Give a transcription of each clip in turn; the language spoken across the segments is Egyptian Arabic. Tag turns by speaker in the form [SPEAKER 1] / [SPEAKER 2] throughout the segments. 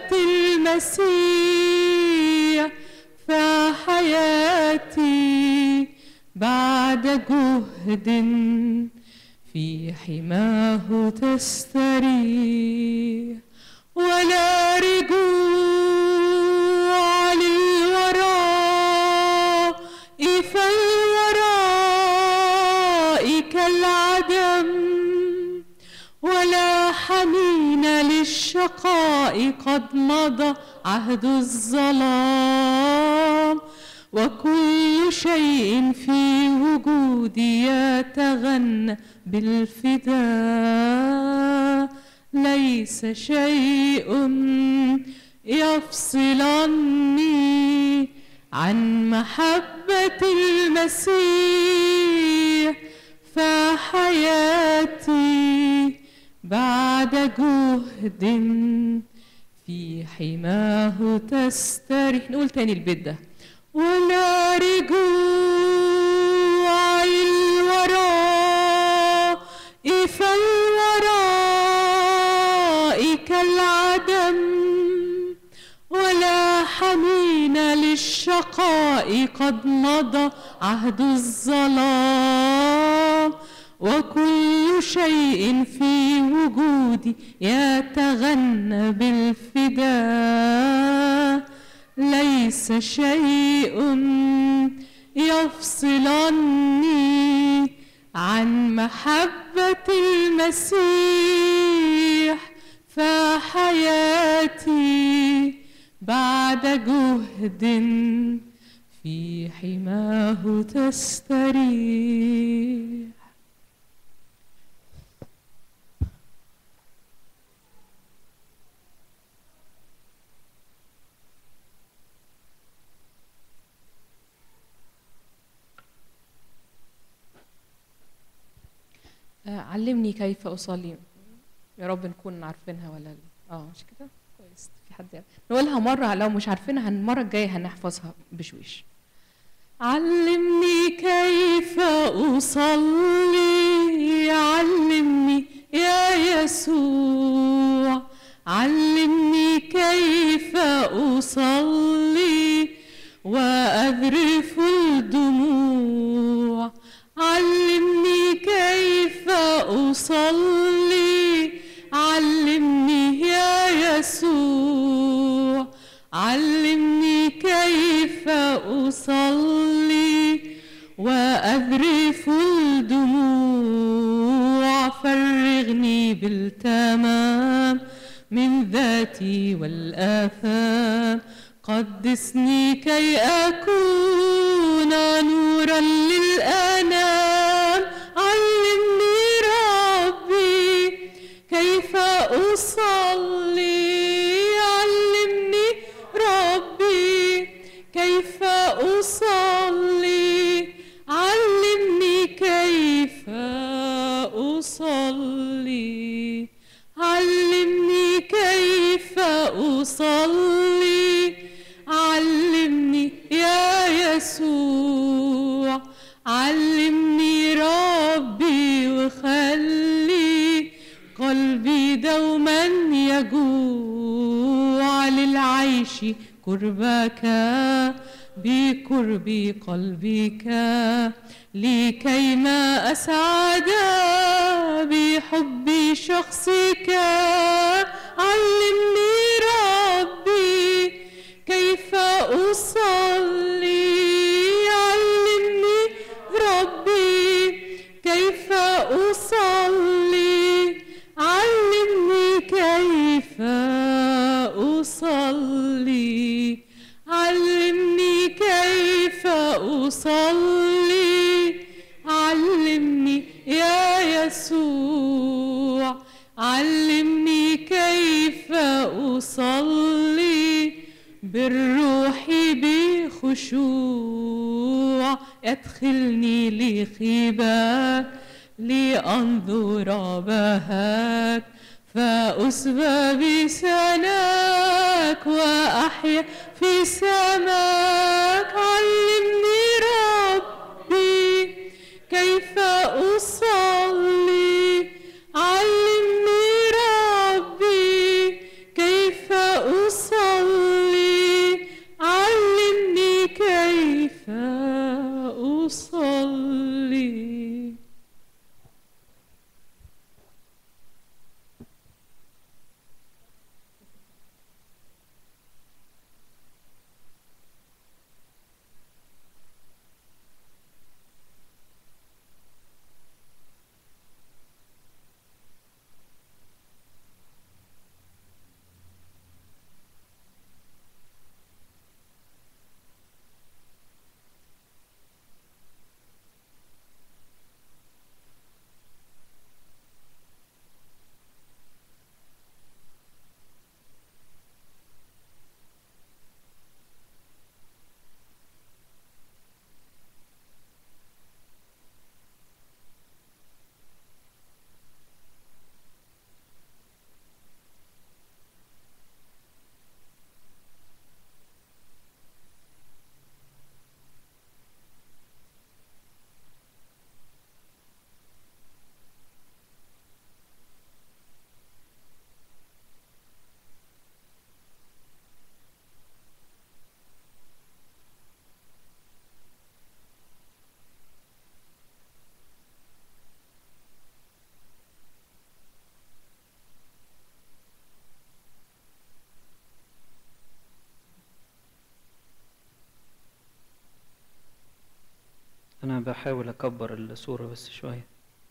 [SPEAKER 1] المسيح فحياتي بعد جهد في حماه تستريح ولا رجوع للوراء فالوراء كالعدم ولا حنين للشقاء قد مضى عهد الظلام وكل شيء في وجودي يتغنى بالفداء ليس شيء يفصلني عن محبة المسيح فحياتي بعد جهد في حماه تستريح نقول تاني البيت ده ولا رجوع الوراء فالوراء كالعدم ولا حنين للشقاء قد مضى عهد الظلام وكل شيء في وجودي يتغنى بالفداء ليس شيء يفصلني عن محبة المسيح فحياتي بعد جهد في حماه تستريح آه، علمني كيف أصلي يا رب نكون عارفينها ولا لا اه مش كده كويس في حد يعرف. نقولها مرة لو مش عارفينها المرة الجاية هنحفظها بشويش علمني كيف أصلي علمني يا يسوع علمني كيف أصلي وأذرف الدموع علمني كيف أصلي علمني يا يسوع علمني كيف أصلي وأذرف الدموع فرغني بالتمام من ذاتي والآثام قدسني كي أكون نورا للأنام علمني ربي كيف أصلي علمني ربي كيف أصلي علمني كيف أصلي علمني كيف أصلي علمني يا يسوع علمني ربي وخلي قلبي دوما يجوع للعيش قربك بقرب قلبك لكي ما أسعد بحب شخصك علمني ربي كيف أصلي علمني ربي كيف أصلي علمني كيف أصلي علمني كيف أصلي علمني يا يسوع علمني كيف أصلي بالروح بخشوع ادخلني لخباك لأنظر بهاك فأسبى بسناك وأحيا في سماك علمني ربي كيف أصلي علمني ربي كيف أصلي
[SPEAKER 2] بحاول اكبر الصورة بس شوية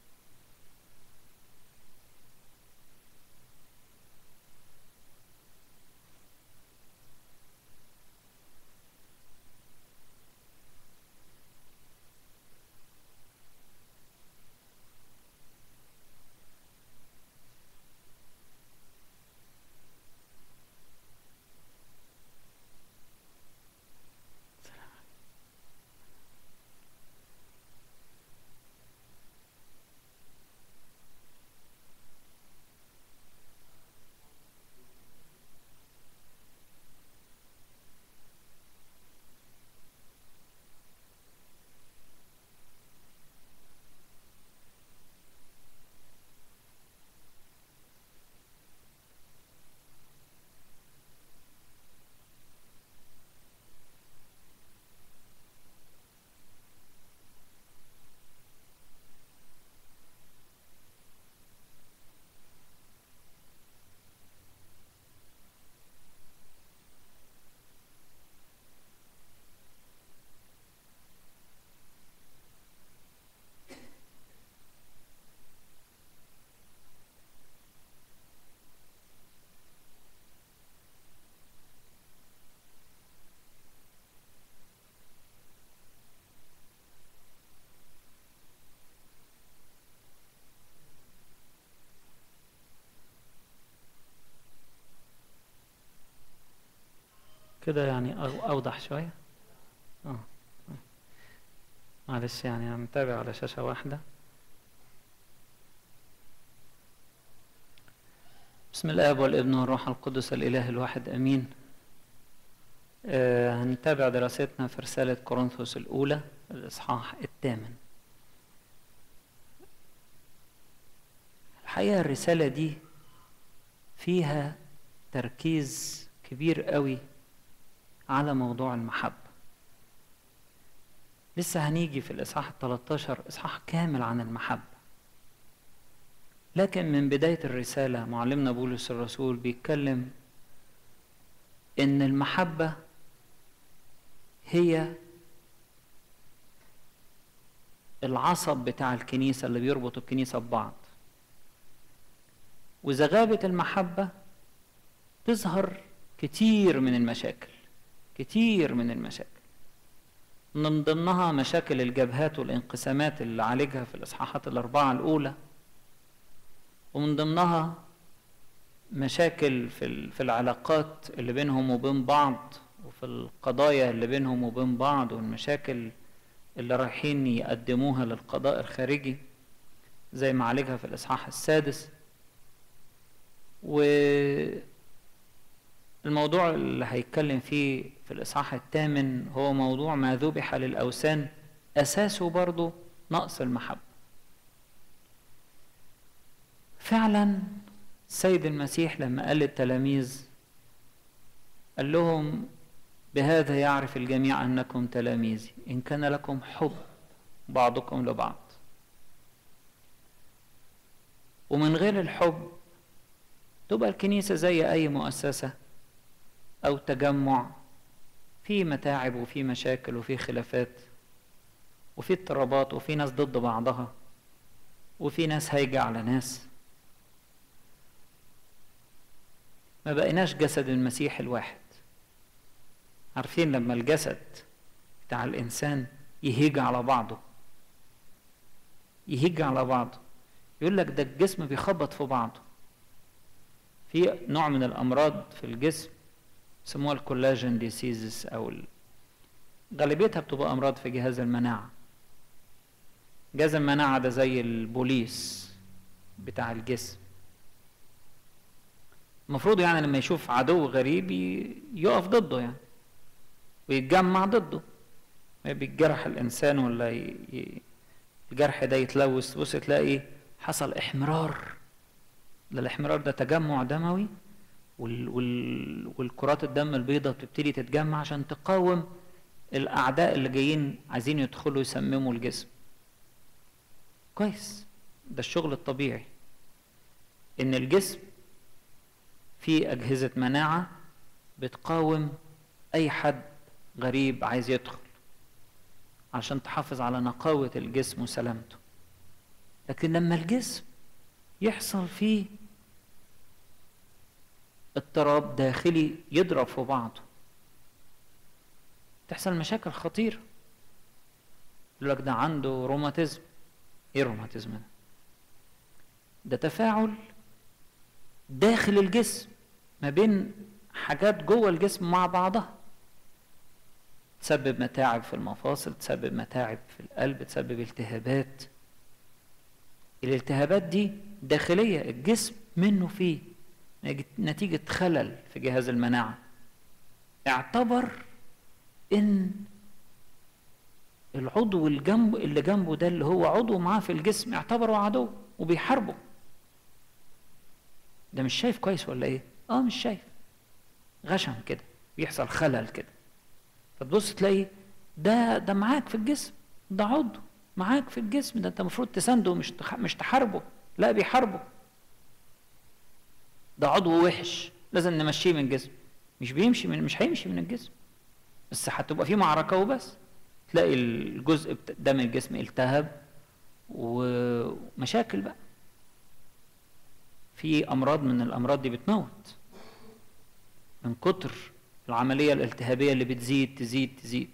[SPEAKER 2] كده يعني أو- اوضح شوية اه معلش يعني انا متابع على شاشة واحدة بسم الاب والابن والروح القدس الاله الواحد امين آه هنتابع دراستنا في رسالة كورنثوس الاولى الاصحاح الثامن الحقيقة الرسالة دي فيها تركيز كبير قوي على موضوع المحبة لسه هنيجي في الإصحاح ال 13 إصحاح كامل عن المحبة لكن من بداية الرسالة معلمنا بولس الرسول بيتكلم إن المحبة هي العصب بتاع الكنيسة اللي بيربط الكنيسة ببعض وإذا غابت المحبة تظهر كتير من المشاكل كتير من المشاكل من ضمنها مشاكل الجبهات والانقسامات اللي عالجها في الإصحاحات الأربعة الأولى ومن ضمنها مشاكل في ال- في العلاقات اللي بينهم وبين بعض وفي القضايا اللي بينهم وبين بعض والمشاكل اللي رايحين يقدموها للقضاء الخارجي زي ما عالجها في الإصحاح السادس والموضوع اللي هيتكلم فيه في الإصحاح الثامن هو موضوع ما ذبح للأوثان أساسه برضه نقص المحبة فعلا السيد المسيح لما قال للتلاميذ قال لهم بهذا يعرف الجميع أنكم تلاميذي إن كان لكم حب بعضكم لبعض ومن غير الحب تبقى الكنيسة زي أي مؤسسة أو تجمع في متاعب وفي مشاكل وفي خلافات وفي اضطرابات وفي ناس ضد بعضها وفي ناس هايجة على ناس ما بقيناش جسد المسيح الواحد عارفين لما الجسد بتاع الإنسان يهيج على بعضه يهيج على بعضه يقول لك ده الجسم بيخبط في بعضه في نوع من الأمراض في الجسم يسموها الكولاجين ديسيزز أو ال... غالبيتها بتبقى أمراض في جهاز المناعة جهاز المناعة ده زي البوليس بتاع الجسم المفروض يعني لما يشوف عدو غريب ي- يقف ضده يعني ويتجمع ضده ما بيتجرح الإنسان ولا ي... ي... الجرح ده يتلوث تبص تلاقي حصل إحمرار ده الإحمرار ده تجمع دموي وال... وال... والكرات الدم البيضاء بتبتدي تتجمع عشان تقاوم الأعداء اللي جايين عايزين يدخلوا يسمموا الجسم كويس ده الشغل الطبيعي إن الجسم فيه أجهزة مناعة بتقاوم أي حد غريب عايز يدخل عشان تحافظ على نقاوة الجسم وسلامته لكن لما الجسم يحصل فيه اضطراب داخلي يضرب في بعضه تحصل مشاكل خطيرة يقول لك ده عنده روماتيزم ايه الروماتيزم ده؟ ده تفاعل داخل الجسم ما بين حاجات جوه الجسم مع بعضها تسبب متاعب في المفاصل تسبب متاعب في القلب تسبب التهابات الالتهابات دي داخلية الجسم منه فيه نتيجة خلل في جهاز المناعة اعتبر ان العضو الجنب اللي جنبه ده اللي هو عضو معاه في الجسم اعتبره عدو وبيحاربه ده مش شايف كويس ولا ايه اه مش شايف غشم كده بيحصل خلل كده فتبص تلاقي ده ده معاك في الجسم ده عضو معاك في الجسم ده انت المفروض تسنده مش مش تحاربه لا بيحاربه ده عضو وحش لازم نمشيه من الجسم مش بيمشي من مش هيمشي من الجسم بس هتبقى في معركة وبس تلاقي الجزء ده من الجسم التهب ومشاكل بقى في أمراض من الأمراض دي بتموت من كتر العملية الالتهابية اللي بتزيد تزيد تزيد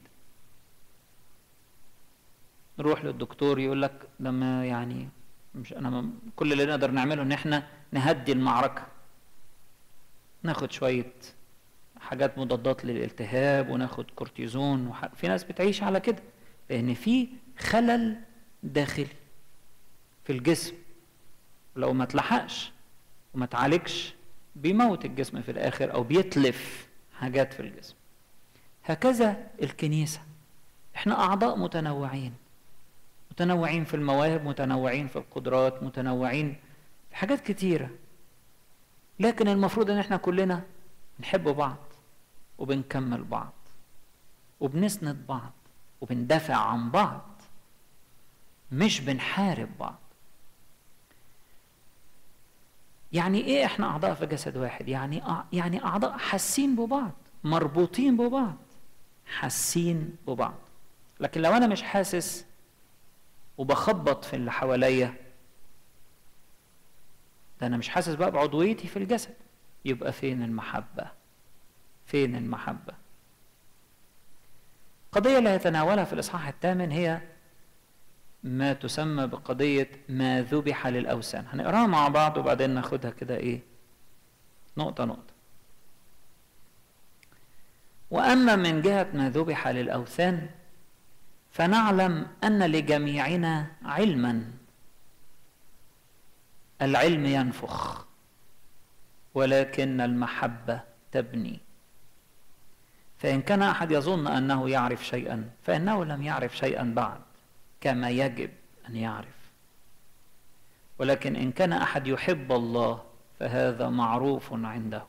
[SPEAKER 2] نروح للدكتور يقول لك لما يعني مش انا كل اللي نقدر نعمله ان احنا نهدي المعركه ناخد شويه حاجات مضادات للالتهاب وناخد كورتيزون وح... في ناس بتعيش على كده لان في خلل داخلي في الجسم لو ما تلحقش وما تعالجش بيموت الجسم في الاخر او بيتلف حاجات في الجسم هكذا الكنيسه احنا اعضاء متنوعين متنوعين في المواهب متنوعين في القدرات متنوعين في حاجات كتيره لكن المفروض ان احنا كلنا نحب بعض وبنكمل بعض وبنسند بعض وبندافع عن بعض مش بنحارب بعض يعني ايه احنا اعضاء في جسد واحد يعني يعني اعضاء حاسين ببعض مربوطين ببعض حاسين ببعض لكن لو انا مش حاسس وبخبط في اللي حواليا ده انا مش حاسس بقى بعضويتي في الجسد يبقى فين المحبه فين المحبه القضيه اللي هيتناولها في الاصحاح الثامن هي ما تسمى بقضيه ما ذبح للاوثان هنقراها مع بعض وبعدين ناخدها كده ايه نقطه نقطه واما من جهه ما ذبح للاوثان فنعلم ان لجميعنا علما العلم ينفخ ولكن المحبه تبني فان كان احد يظن انه يعرف شيئا فانه لم يعرف شيئا بعد كما يجب ان يعرف ولكن ان كان احد يحب الله فهذا معروف عنده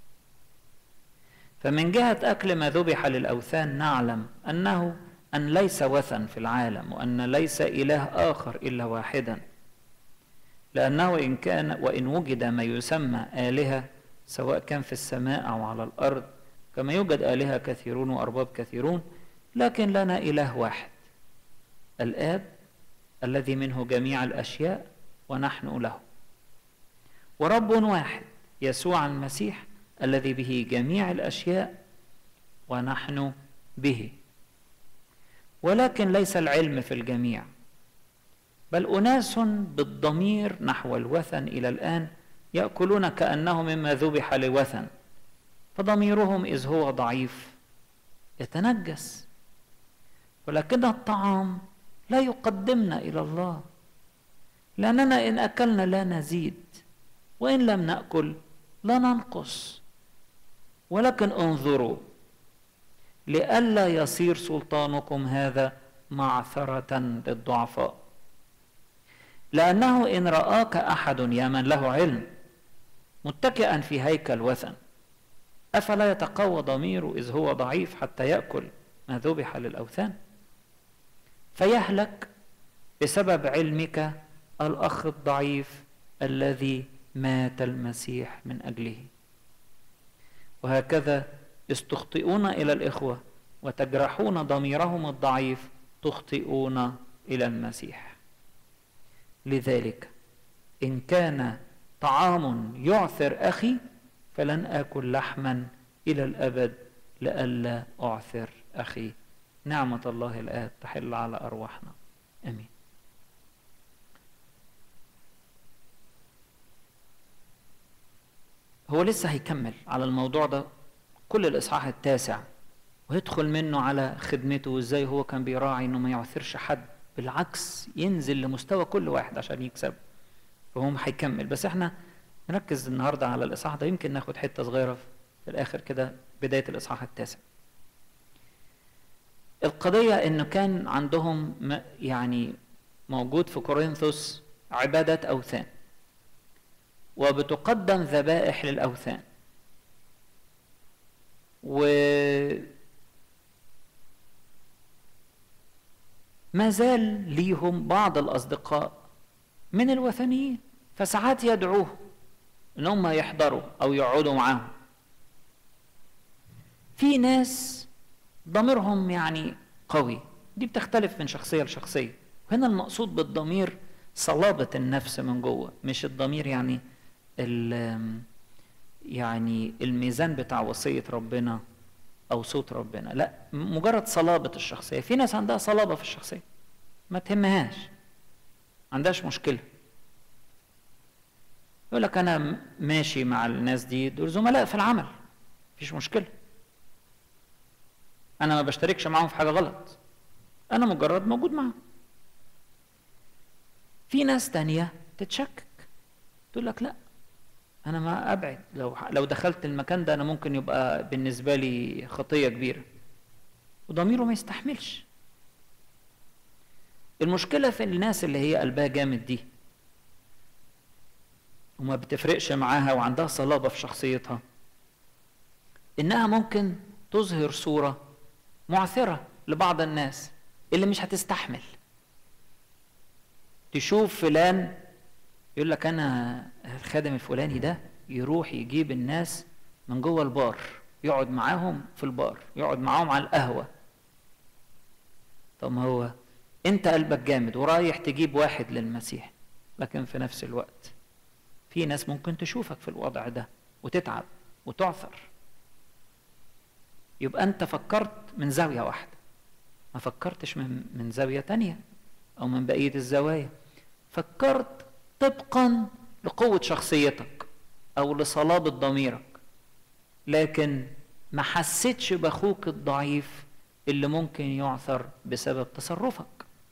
[SPEAKER 2] فمن جهه اكل ما ذبح للاوثان نعلم انه أن ليس وثن في العالم وأن ليس إله آخر إلا واحدا لأنه إن كان وإن وجد ما يسمى آلهة سواء كان في السماء أو على الأرض كما يوجد آلهة كثيرون وأرباب كثيرون لكن لنا إله واحد الآب الذي منه جميع الأشياء ونحن له ورب واحد يسوع المسيح الذي به جميع الأشياء ونحن به ولكن ليس العلم في الجميع بل اناس بالضمير نحو الوثن الى الان ياكلون كانه مما ذبح لوثن فضميرهم اذ هو ضعيف يتنجس ولكن الطعام لا يقدمنا الى الله لاننا ان اكلنا لا نزيد وان لم ناكل لا ننقص ولكن انظروا لئلا يصير سلطانكم هذا معثرة للضعفاء لأنه إن رآك أحد يا من له علم متكئا في هيكل وثن أفلا يتقوى ضميره إذ هو ضعيف حتى يأكل ما ذبح للأوثان فيهلك بسبب علمك الأخ الضعيف الذي مات المسيح من أجله وهكذا يستخطئون إلى الإخوة وتجرحون ضميرهم الضعيف تخطئون الى المسيح لذلك ان كان طعام يعثر اخي فلن اكل لحما الى الابد لئلا اعثر اخي نعمه الله الاب تحل على ارواحنا امين هو لسه هيكمل على الموضوع ده كل الاصحاح التاسع ويدخل منه على خدمته وازاي هو كان بيراعي انه ما يعثرش حد بالعكس ينزل لمستوى كل واحد عشان يكسب فهو هيكمل بس احنا نركز النهارده على الاصحاح ده يمكن ناخد حته صغيره في الاخر كده بدايه الاصحاح التاسع القضيه انه كان عندهم يعني موجود في كورنثوس عباده اوثان وبتقدم ذبائح للاوثان و ما زال ليهم بعض الأصدقاء من الوثنيين فساعات يدعوه إن هم يحضروا أو يقعدوا معاهم في ناس ضميرهم يعني قوي دي بتختلف من شخصية لشخصية هنا المقصود بالضمير صلابة النفس من جوه مش الضمير يعني يعني الميزان بتاع وصية ربنا أو صوت ربنا لا مجرد صلابة الشخصية في ناس عندها صلابة في الشخصية ما تهمهاش ما عندهاش مشكلة يقول لك أنا ماشي مع الناس دي دول زملاء في العمل مفيش مشكلة أنا ما بشتركش معاهم في حاجة غلط أنا مجرد موجود معاهم في ناس تانية تتشكك تقول لك لا انا ما ابعد لو لو دخلت المكان ده انا ممكن يبقى بالنسبه لي خطيه كبيره وضميره ما يستحملش المشكله في الناس اللي هي قلبها جامد دي وما بتفرقش معاها وعندها صلابه في شخصيتها انها ممكن تظهر صوره معثره لبعض الناس اللي مش هتستحمل تشوف فلان يقول لك انا الخادم الفلاني ده يروح يجيب الناس من جوه البار يقعد معاهم في البار يقعد معاهم على القهوه طب ما هو انت قلبك جامد ورايح تجيب واحد للمسيح لكن في نفس الوقت في ناس ممكن تشوفك في الوضع ده وتتعب وتعثر يبقى انت فكرت من زاويه واحده ما فكرتش من من زاويه تانية او من بقيه الزوايا فكرت طبقا لقوة شخصيتك أو لصلابة ضميرك لكن ما حسيتش بأخوك الضعيف اللي ممكن يعثر بسبب تصرفك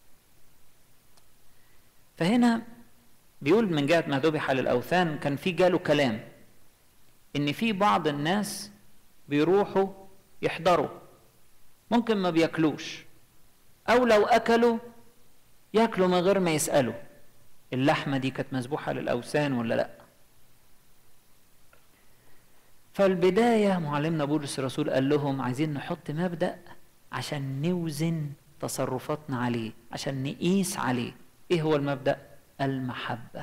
[SPEAKER 2] فهنا بيقول من جهة ما ذبح للأوثان كان في جاله كلام إن في بعض الناس بيروحوا يحضروا ممكن ما بياكلوش أو لو أكلوا ياكلوا من غير ما يسألوا اللحمة دي كانت مذبوحة للأوثان ولا لأ فالبداية معلمنا بولس الرسول قال لهم عايزين نحط مبدأ عشان نوزن تصرفاتنا عليه عشان نقيس عليه ايه هو المبدأ المحبة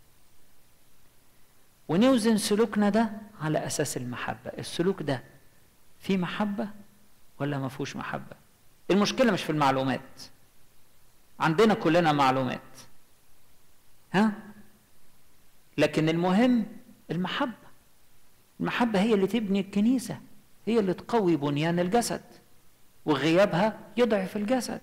[SPEAKER 2] ونوزن سلوكنا ده على أساس المحبة السلوك ده فيه محبة ولا ما فيهوش محبة المشكلة مش في المعلومات عندنا كلنا معلومات ها لكن المهم المحبة المحبة هي اللي تبني الكنيسة هي اللي تقوي بنيان الجسد وغيابها يضعف الجسد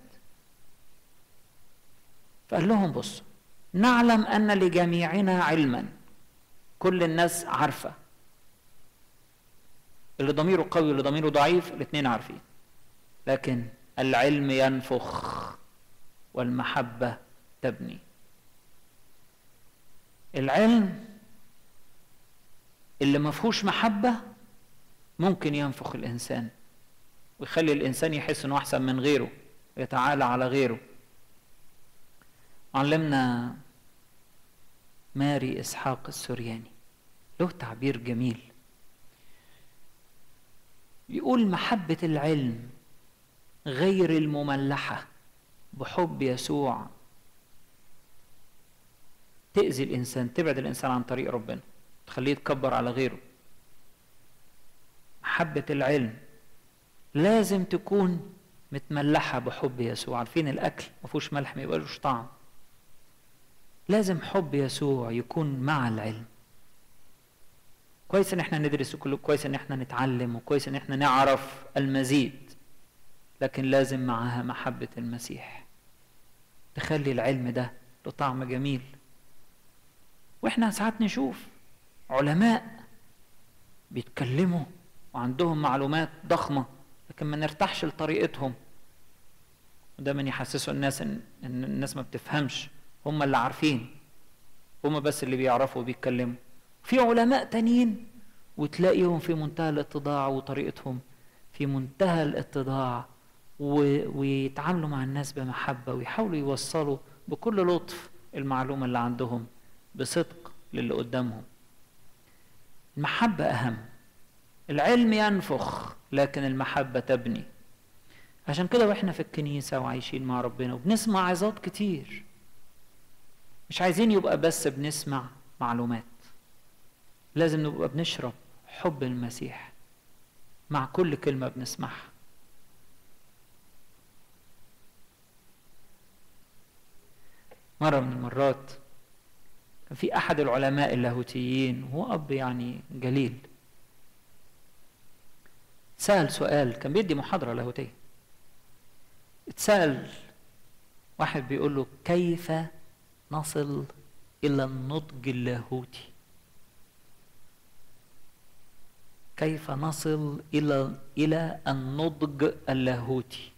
[SPEAKER 2] فقال لهم بصوا نعلم أن لجميعنا علما كل الناس عارفة اللي ضميره قوي واللي ضميره ضعيف الاثنين عارفين لكن العلم ينفخ والمحبة تبني العلم اللي ما فيهوش محبة ممكن ينفخ الإنسان ويخلي الإنسان يحس إنه أحسن من غيره ويتعالى على غيره علمنا ماري إسحاق السورياني له تعبير جميل يقول محبة العلم غير المملحة بحب يسوع تأذي الإنسان تبعد الإنسان عن طريق ربنا تخليه يتكبر على غيره محبة العلم لازم تكون متملحة بحب يسوع عارفين الأكل ما فيهوش ملح ما يبقاش طعم لازم حب يسوع يكون مع العلم كويس ان احنا ندرس وكله كويس ان احنا نتعلم وكويس ان احنا نعرف المزيد لكن لازم معها محبة المسيح تخلي العلم ده له طعم جميل واحنا ساعات نشوف علماء بيتكلموا وعندهم معلومات ضخمة لكن ما نرتاحش لطريقتهم وده من يحسسوا الناس ان, إن الناس ما بتفهمش هم اللي عارفين هم بس اللي بيعرفوا وبيتكلموا في علماء تانيين وتلاقيهم في منتهى الاتضاع وطريقتهم في منتهى الاتضاع و... ويتعاملوا مع الناس بمحبة ويحاولوا يوصلوا بكل لطف المعلومة اللي عندهم بصدق للي قدامهم المحبة أهم العلم ينفخ لكن المحبة تبني عشان كده واحنا في الكنيسة وعايشين مع ربنا وبنسمع عظات كتير مش عايزين يبقى بس بنسمع معلومات لازم نبقى بنشرب حب المسيح مع كل كلمة بنسمعها مرة من المرات كان في أحد العلماء اللاهوتيين وهو أب يعني جليل سأل سؤال كان بيدي محاضرة لاهوتية اتسأل واحد بيقول له كيف نصل إلى النضج اللاهوتي كيف نصل إلى إلى النضج اللاهوتي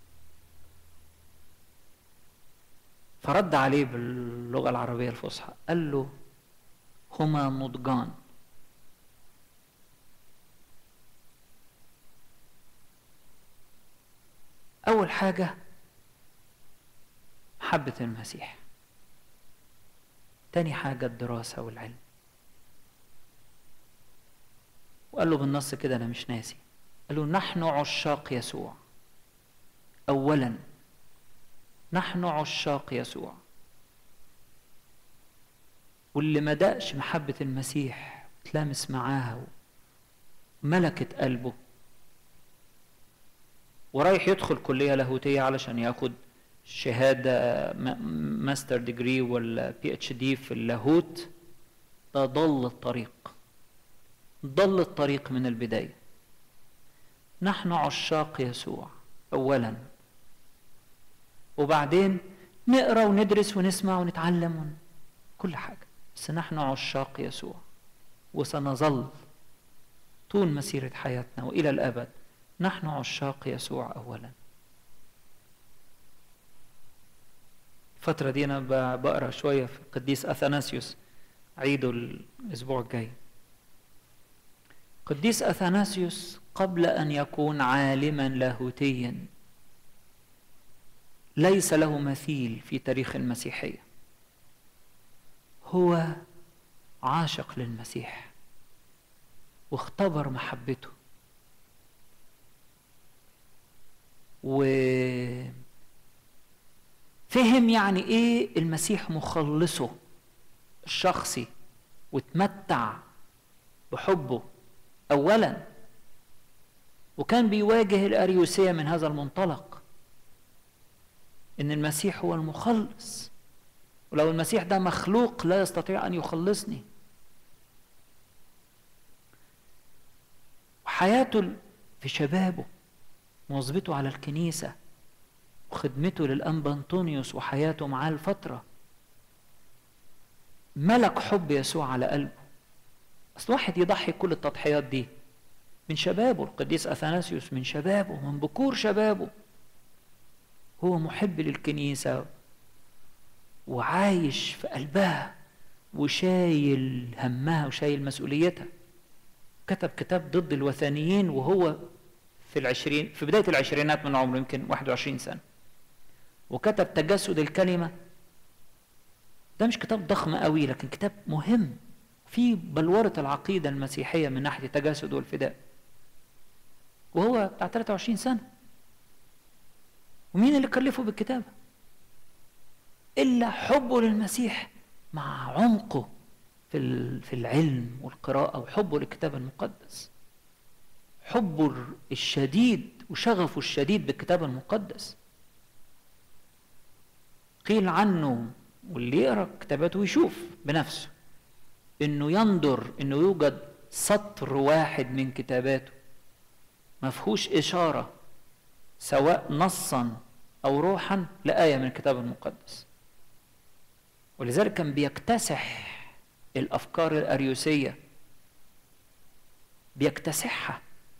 [SPEAKER 2] فرد عليه باللغة العربية الفصحى قال له هما نضجان أول حاجة محبة المسيح تاني حاجة الدراسة والعلم وقال له بالنص كده أنا مش ناسي قال له نحن عشاق يسوع أولا نحن عشاق يسوع واللي ما دقش محبة المسيح تلامس معاها ملكت قلبه ورايح يدخل كلية لاهوتية علشان ياخد شهادة ماستر ديجري ولا بي اتش دي في اللاهوت ده ضل الطريق ضل الطريق من البداية نحن عشاق يسوع أولا وبعدين نقرا وندرس ونسمع ونتعلم كل حاجة بس نحن عشاق يسوع وسنظل طول مسيرة حياتنا وإلى الأبد نحن عشاق يسوع أولا الفترة دي أنا بقرأ شوية في القديس أثناسيوس عيده الأسبوع الجاي قديس أثناسيوس قبل أن يكون عالما لاهوتيا ليس له مثيل في تاريخ المسيحية هو عاشق للمسيح واختبر محبته وفهم يعني ايه المسيح مخلصه الشخصي وتمتع بحبه اولا وكان بيواجه الاريوسيه من هذا المنطلق ان المسيح هو المخلص ولو المسيح ده مخلوق لا يستطيع ان يخلصني وحياته في شبابه مواظبته على الكنيسة وخدمته للأنبا أنطونيوس وحياته معاه الفترة ملك حب يسوع على قلبه أصل واحد يضحي كل التضحيات دي من شبابه القديس أثناسيوس من شبابه من بكور شبابه هو محب للكنيسة وعايش في قلبها وشايل همها وشايل مسؤوليتها كتب كتاب ضد الوثنيين وهو في العشرين في بداية العشرينات من عمره يمكن 21 سنة وكتب تجسد الكلمة ده مش كتاب ضخم قوي لكن كتاب مهم في بلورة العقيدة المسيحية من ناحية التجسد والفداء وهو بتاع 23 سنة ومين اللي كلفه بالكتابة إلا حبه للمسيح مع عمقه في في العلم والقراءة وحبه للكتاب المقدس حبه الشديد وشغفه الشديد بالكتاب المقدس قيل عنه واللي يقرا كتاباته يشوف بنفسه انه ينظر انه يوجد سطر واحد من كتاباته ما فيهوش اشاره سواء نصا او روحا لايه من الكتاب المقدس ولذلك كان بيكتسح الافكار الاريوسيه بيكتسحها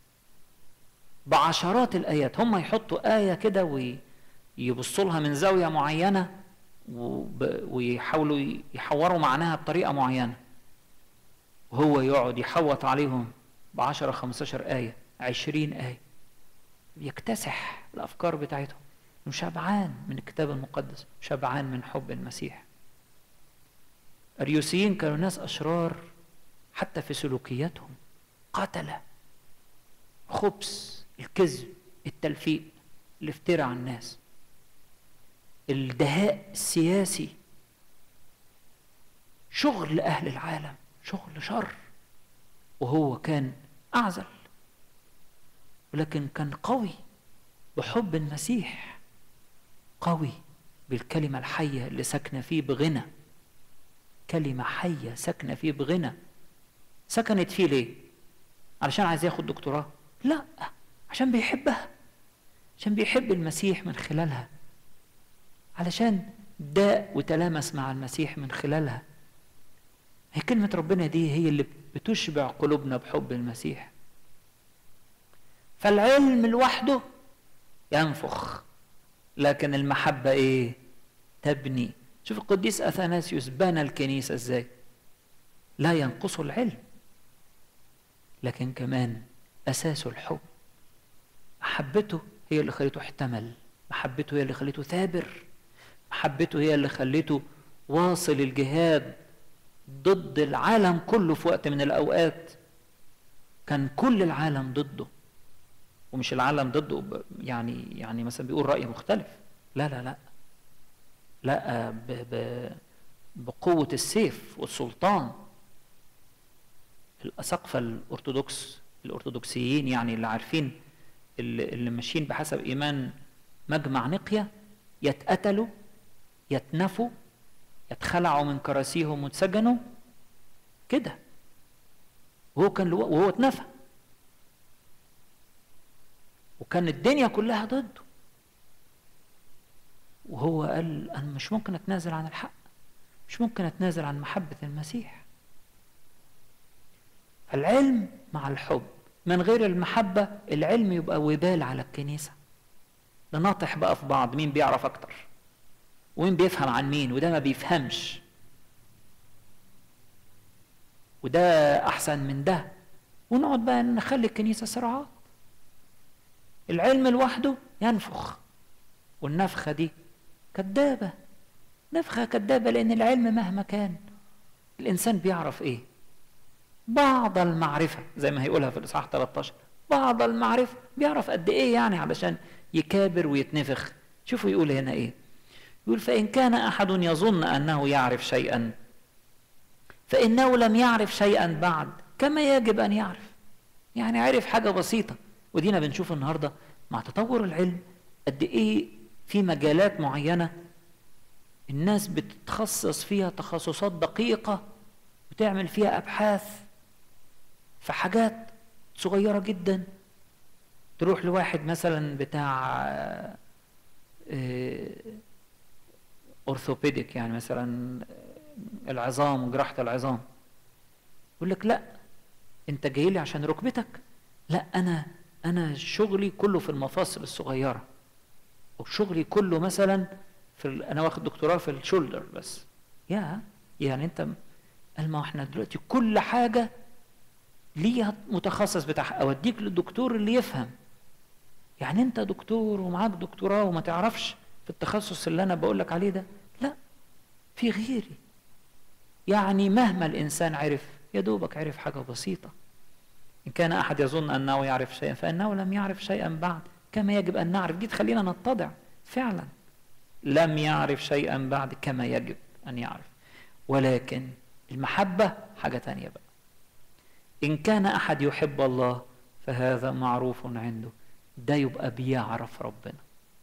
[SPEAKER 2] بعشرات الايات هم يحطوا ايه كده ويبصوا لها من زاويه معينه ويحاولوا يحوروا معناها بطريقه معينه وهو يقعد يحوط عليهم بعشرة خمستاشر آية عشرين آية يكتسح الأفكار بتاعتهم شبعان من الكتاب المقدس شبعان من حب المسيح الريوسيين كانوا ناس أشرار حتى في سلوكياتهم قتلة خبث الكذب التلفيق الافتراء على الناس الدهاء السياسي شغل أهل العالم شغل شر وهو كان أعزل ولكن كان قوي بحب المسيح قوي بالكلمة الحية اللي ساكنة فيه بغنى كلمة حية ساكنة فيه بغنى سكنت فيه ليه؟ علشان عايز ياخد دكتوراه؟ لا عشان بيحبها عشان بيحب المسيح من خلالها علشان داء وتلامس مع المسيح من خلالها هي كلمة ربنا دي هي اللي بتشبع قلوبنا بحب المسيح فالعلم لوحده ينفخ لكن المحبة ايه تبني شوف القديس أثناسيوس بنى الكنيسة ازاي لا ينقص العلم لكن كمان أساسه الحب محبته هي اللي خليته احتمل محبته هي اللي خليته ثابر محبته هي اللي خليته واصل الجهاد ضد العالم كله في وقت من الأوقات كان كل العالم ضده ومش العالم ضده يعني يعني مثلا بيقول رأي مختلف لا لا لا لا ب ب بقوة السيف والسلطان الأساقفة الأرثوذكس الأرثوذكسيين يعني اللي عارفين اللي, اللي ماشيين بحسب إيمان مجمع نقية يتقتلوا يتنفوا يتخلعوا من كراسيهم واتسجنوا كده وهو كان وهو اتنفى وكان الدنيا كلها ضده وهو قال انا مش ممكن اتنازل عن الحق مش ممكن اتنازل عن محبه المسيح العلم مع الحب من غير المحبه العلم يبقى وبال على الكنيسه نناطح بقى في بعض مين بيعرف اكتر ومين بيفهم عن مين وده ما بيفهمش وده احسن من ده ونقعد بقى نخلي الكنيسه صراعات العلم لوحده ينفخ والنفخه دي كدابه نفخه كدابه لان العلم مهما كان الانسان بيعرف ايه بعض المعرفه زي ما هيقولها في الاصحاح 13 بعض المعرفه بيعرف قد ايه يعني علشان يكابر ويتنفخ شوفوا يقول هنا ايه يقول فإن كان أحد يظن أنه يعرف شيئا فإنه لم يعرف شيئا بعد كما يجب أن يعرف يعني عرف حاجة بسيطة ودينا بنشوف النهاردة مع تطور العلم قد إيه في مجالات معينة الناس بتتخصص فيها تخصصات دقيقة وتعمل فيها أبحاث في حاجات صغيرة جدا تروح لواحد مثلا بتاع اورثوبيديك يعني مثلا العظام وجراحه العظام يقول لك لا انت جاي لي عشان ركبتك لا انا انا شغلي كله في المفاصل الصغيره وشغلي كله مثلا في ال... انا واخد دكتوراه في الشولدر بس يا يعني انت قال ما احنا دلوقتي كل حاجه ليها متخصص بتاعها اوديك للدكتور اللي يفهم يعني انت دكتور ومعاك دكتوراه وما تعرفش في التخصص اللي انا بقول لك عليه ده لا في غيري يعني مهما الانسان عرف يا دوبك عرف حاجه بسيطه ان كان احد يظن انه يعرف شيئا فانه لم يعرف شيئا بعد كما يجب ان نعرف دي تخلينا نتضع فعلا لم يعرف شيئا بعد كما يجب ان يعرف ولكن المحبه حاجه تانية بقى ان كان احد يحب الله فهذا معروف عنده ده يبقى بيعرف ربنا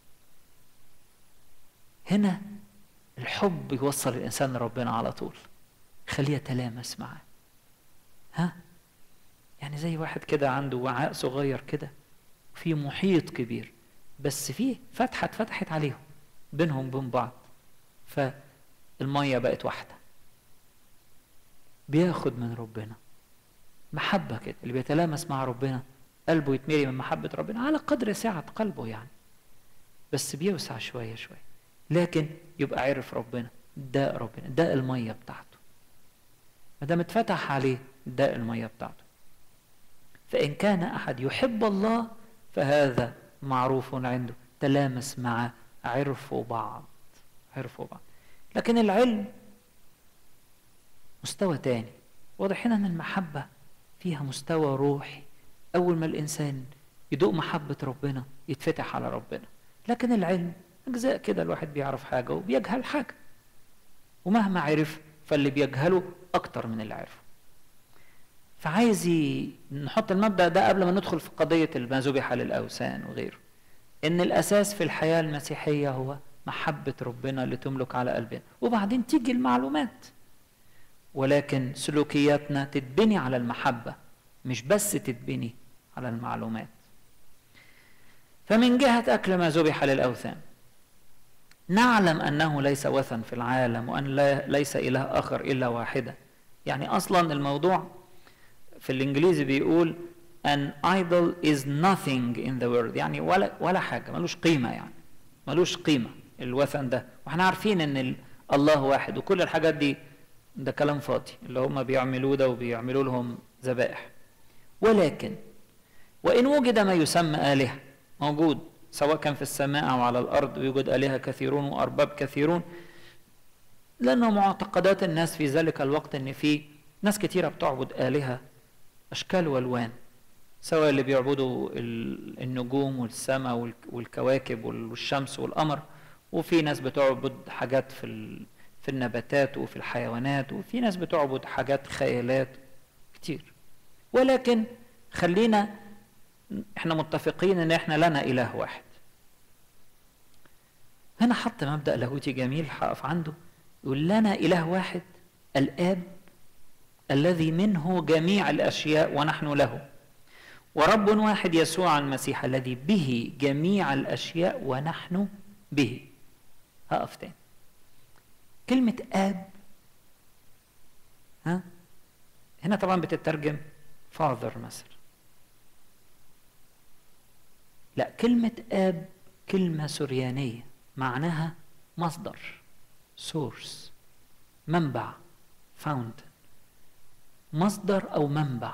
[SPEAKER 2] هنا الحب يوصل الانسان لربنا على طول يخليه يتلامس معاه ها يعني زي واحد كده عنده وعاء صغير كده في محيط كبير بس فيه فتحه اتفتحت عليهم بينهم وبين بعض فالميه بقت واحده بياخد من ربنا محبه كده اللي بيتلامس مع ربنا قلبه يتملي من محبه ربنا على قدر سعه قلبه يعني بس بيوسع شويه شويه لكن يبقى عرف ربنا ده ربنا ده الميه بتاعته ما دام اتفتح عليه ده الميه بتاعته فان كان احد يحب الله فهذا معروف عنده تلامس معه عرفوا بعض عرفوا بعض لكن العلم مستوى تاني واضح هنا ان المحبه فيها مستوى روحي اول ما الانسان يدوق محبه ربنا يتفتح على ربنا لكن العلم أجزاء كده الواحد بيعرف حاجة وبيجهل حاجة ومهما عرف فاللي بيجهله أكتر من اللي عرفه فعايز نحط المبدأ ده قبل ما ندخل في قضية ما ذبح للأوثان وغيره إن الأساس في الحياة المسيحية هو محبة ربنا اللي تملك على قلبنا وبعدين تيجي المعلومات ولكن سلوكياتنا تتبني على المحبة مش بس تتبني على المعلومات فمن جهة أكل ما ذبح للأوثان نعلم أنه ليس وثن في العالم وأن لا ليس إله آخر إلا واحدة يعني أصلا الموضوع في الإنجليزي بيقول an idol is nothing in the world يعني ولا ولا حاجة ملوش قيمة يعني ملوش قيمة الوثن ده واحنا عارفين ان الله واحد وكل الحاجات دي ده كلام فاضي اللي هم بيعملوه ده وبيعملوا لهم ذبائح ولكن وإن وجد ما يسمى آلهة موجود سواء كان في السماء أو على الأرض يوجد آلهة كثيرون وأرباب كثيرون لأنه معتقدات الناس في ذلك الوقت أن في ناس كثيرة بتعبد آلهة أشكال وألوان سواء اللي بيعبدوا النجوم والسماء والكواكب والشمس والقمر وفي ناس بتعبد حاجات في في النباتات وفي الحيوانات وفي ناس بتعبد حاجات خيالات كتير ولكن خلينا احنا متفقين ان احنا لنا اله واحد هنا حط مبدا لاهوتي جميل هقف عنده يقول لنا اله واحد الاب الذي منه جميع الاشياء ونحن له ورب واحد يسوع المسيح الذي به جميع الاشياء ونحن به هقف تاني كلمة آب ها هنا طبعا بتترجم father مثلا لا كلمة آب كلمة سريانية معناها مصدر source منبع fountain مصدر أو منبع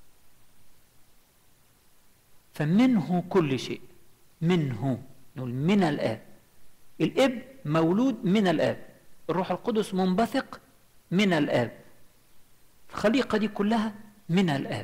[SPEAKER 2] فمنه كل شيء منه نقول من الآب الاب مولود من الآب الروح القدس منبثق من الآب الخليقة دي كلها من الآب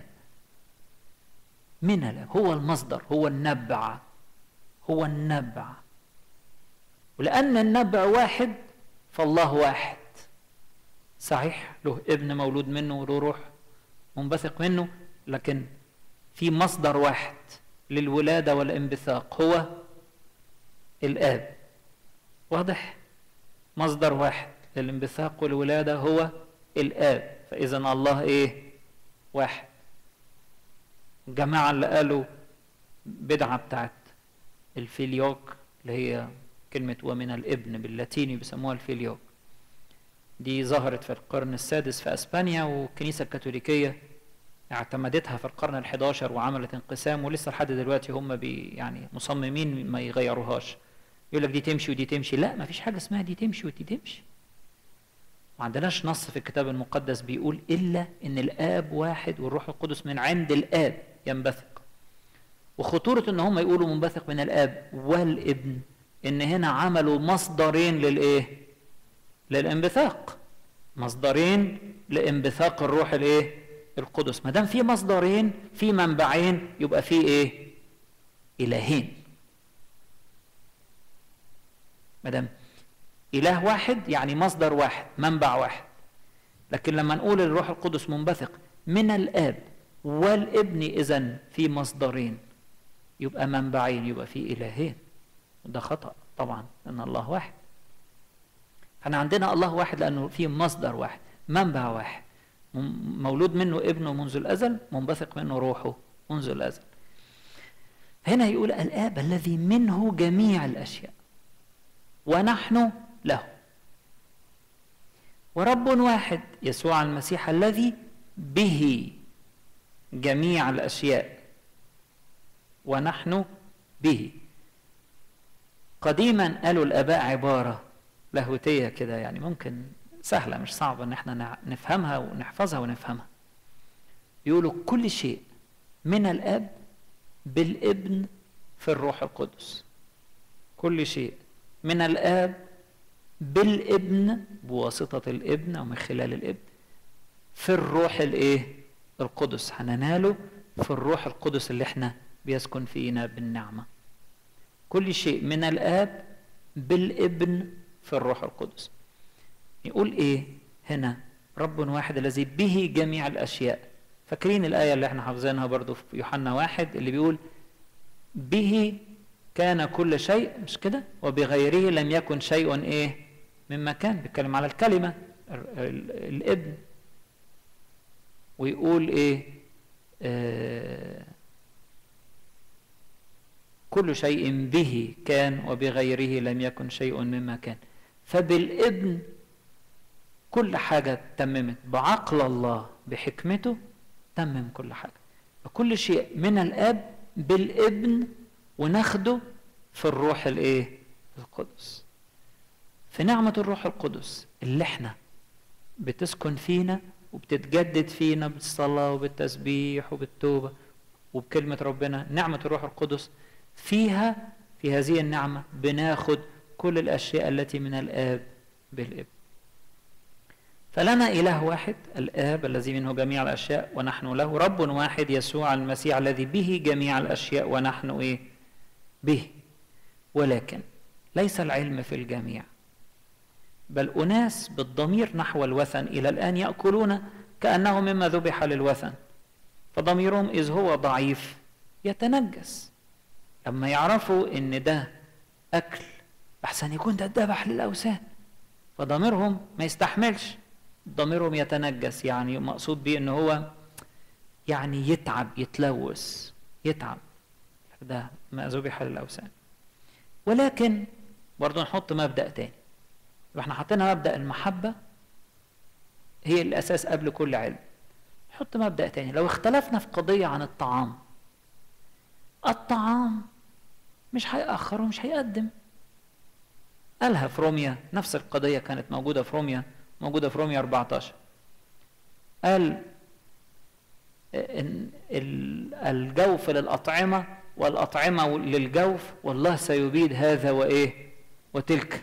[SPEAKER 2] من الآب هو المصدر هو النبع هو النبع ولأن النبع واحد فالله واحد صحيح له ابن مولود منه وله روح منبثق منه لكن في مصدر واحد للولادة والانبثاق هو الآب واضح مصدر واحد للانبثاق والولادة هو الآب فإذا الله إيه واحد الجماعة اللي قالوا بدعة بتاعت الفيليوك اللي هي كلمة ومن الابن باللاتيني بيسموها الفيليوك دي ظهرت في القرن السادس في اسبانيا والكنيسة الكاثوليكية اعتمدتها في القرن ال11 وعملت انقسام ولسه لحد دلوقتي هم بي يعني مصممين ما يغيروهاش يقول لك دي تمشي ودي تمشي لا ما فيش حاجه اسمها دي تمشي ودي تمشي ما عندناش نص في الكتاب المقدس بيقول الا ان الاب واحد والروح القدس من عند الاب ينبثق وخطوره ان هم يقولوا منبثق من الاب والابن ان هنا عملوا مصدرين للايه للانبثاق مصدرين لانبثاق الروح الايه القدس ما دام في مصدرين في منبعين يبقى في ايه الهين ما دام اله واحد يعني مصدر واحد منبع واحد لكن لما نقول الروح القدس منبثق من الاب والابن اذا في مصدرين يبقى منبعين يبقى في إلهين وده خطأ طبعا لأن الله واحد احنا عندنا الله واحد لأنه في مصدر واحد منبع واحد مولود منه ابنه منذ الأزل منبثق منه روحه منذ الأزل هنا يقول الآب الذي منه جميع الأشياء ونحن له ورب واحد يسوع المسيح الذي به جميع الأشياء ونحن به قديما قالوا الآباء عبارة لاهوتية كده يعني ممكن سهلة مش صعبة إن احنا نفهمها ونحفظها ونفهمها يقولوا كل شيء من الآب بالابن في الروح القدس كل شيء من الآب بالابن بواسطة الابن أو من خلال الابن في الروح الايه القدس هنناله في الروح القدس اللي احنا بيسكن فينا بالنعمة كل شيء من الآب بالابن في الروح القدس يقول ايه هنا رب واحد الذي به جميع الأشياء فاكرين الآية اللي احنا حافظينها برضو في يوحنا واحد اللي بيقول به كان كل شيء مش كده وبغيره لم يكن شيء ايه مما كان بيتكلم على الكلمة الابن ويقول ايه آه كل شيء به كان وبغيره لم يكن شيء مما كان فبالابن كل حاجة تممت بعقل الله بحكمته تمم كل حاجة فكل شيء من الاب بالابن وناخده في الروح الايه القدس في نعمة الروح القدس اللي احنا بتسكن فينا وبتتجدد فينا بالصلاة وبالتسبيح وبالتوبة وبكلمة ربنا نعمة الروح القدس فيها في هذه النعمة بناخد كل الأشياء التي من الآب بالابن فلنا إله واحد الآب الذي منه جميع الأشياء ونحن له رب واحد يسوع المسيح الذي به جميع الأشياء ونحن إيه به ولكن ليس العلم في الجميع بل أناس بالضمير نحو الوثن إلى الآن يأكلون كأنه مما ذبح للوثن فضميرهم إذ هو ضعيف يتنجس لما يعرفوا إن ده أكل أحسن يكون ده اتذبح للأوثان فضميرهم ما يستحملش ضميرهم يتنجس يعني مقصود بيه إن هو يعني يتعب يتلوث يتعب ده ما ذبح للأوثان ولكن برضه نحط مبدأ تاني احنا حطينا مبدأ المحبة هي الأساس قبل كل علم نحط مبدأ تاني لو اختلفنا في قضية عن الطعام الطعام مش هيأخر ومش هيقدم قالها في روميا نفس القضية كانت موجودة في روميا موجودة في روميا 14 قال إن الجوف للأطعمة والأطعمة للجوف والله سيبيد هذا وإيه وتلك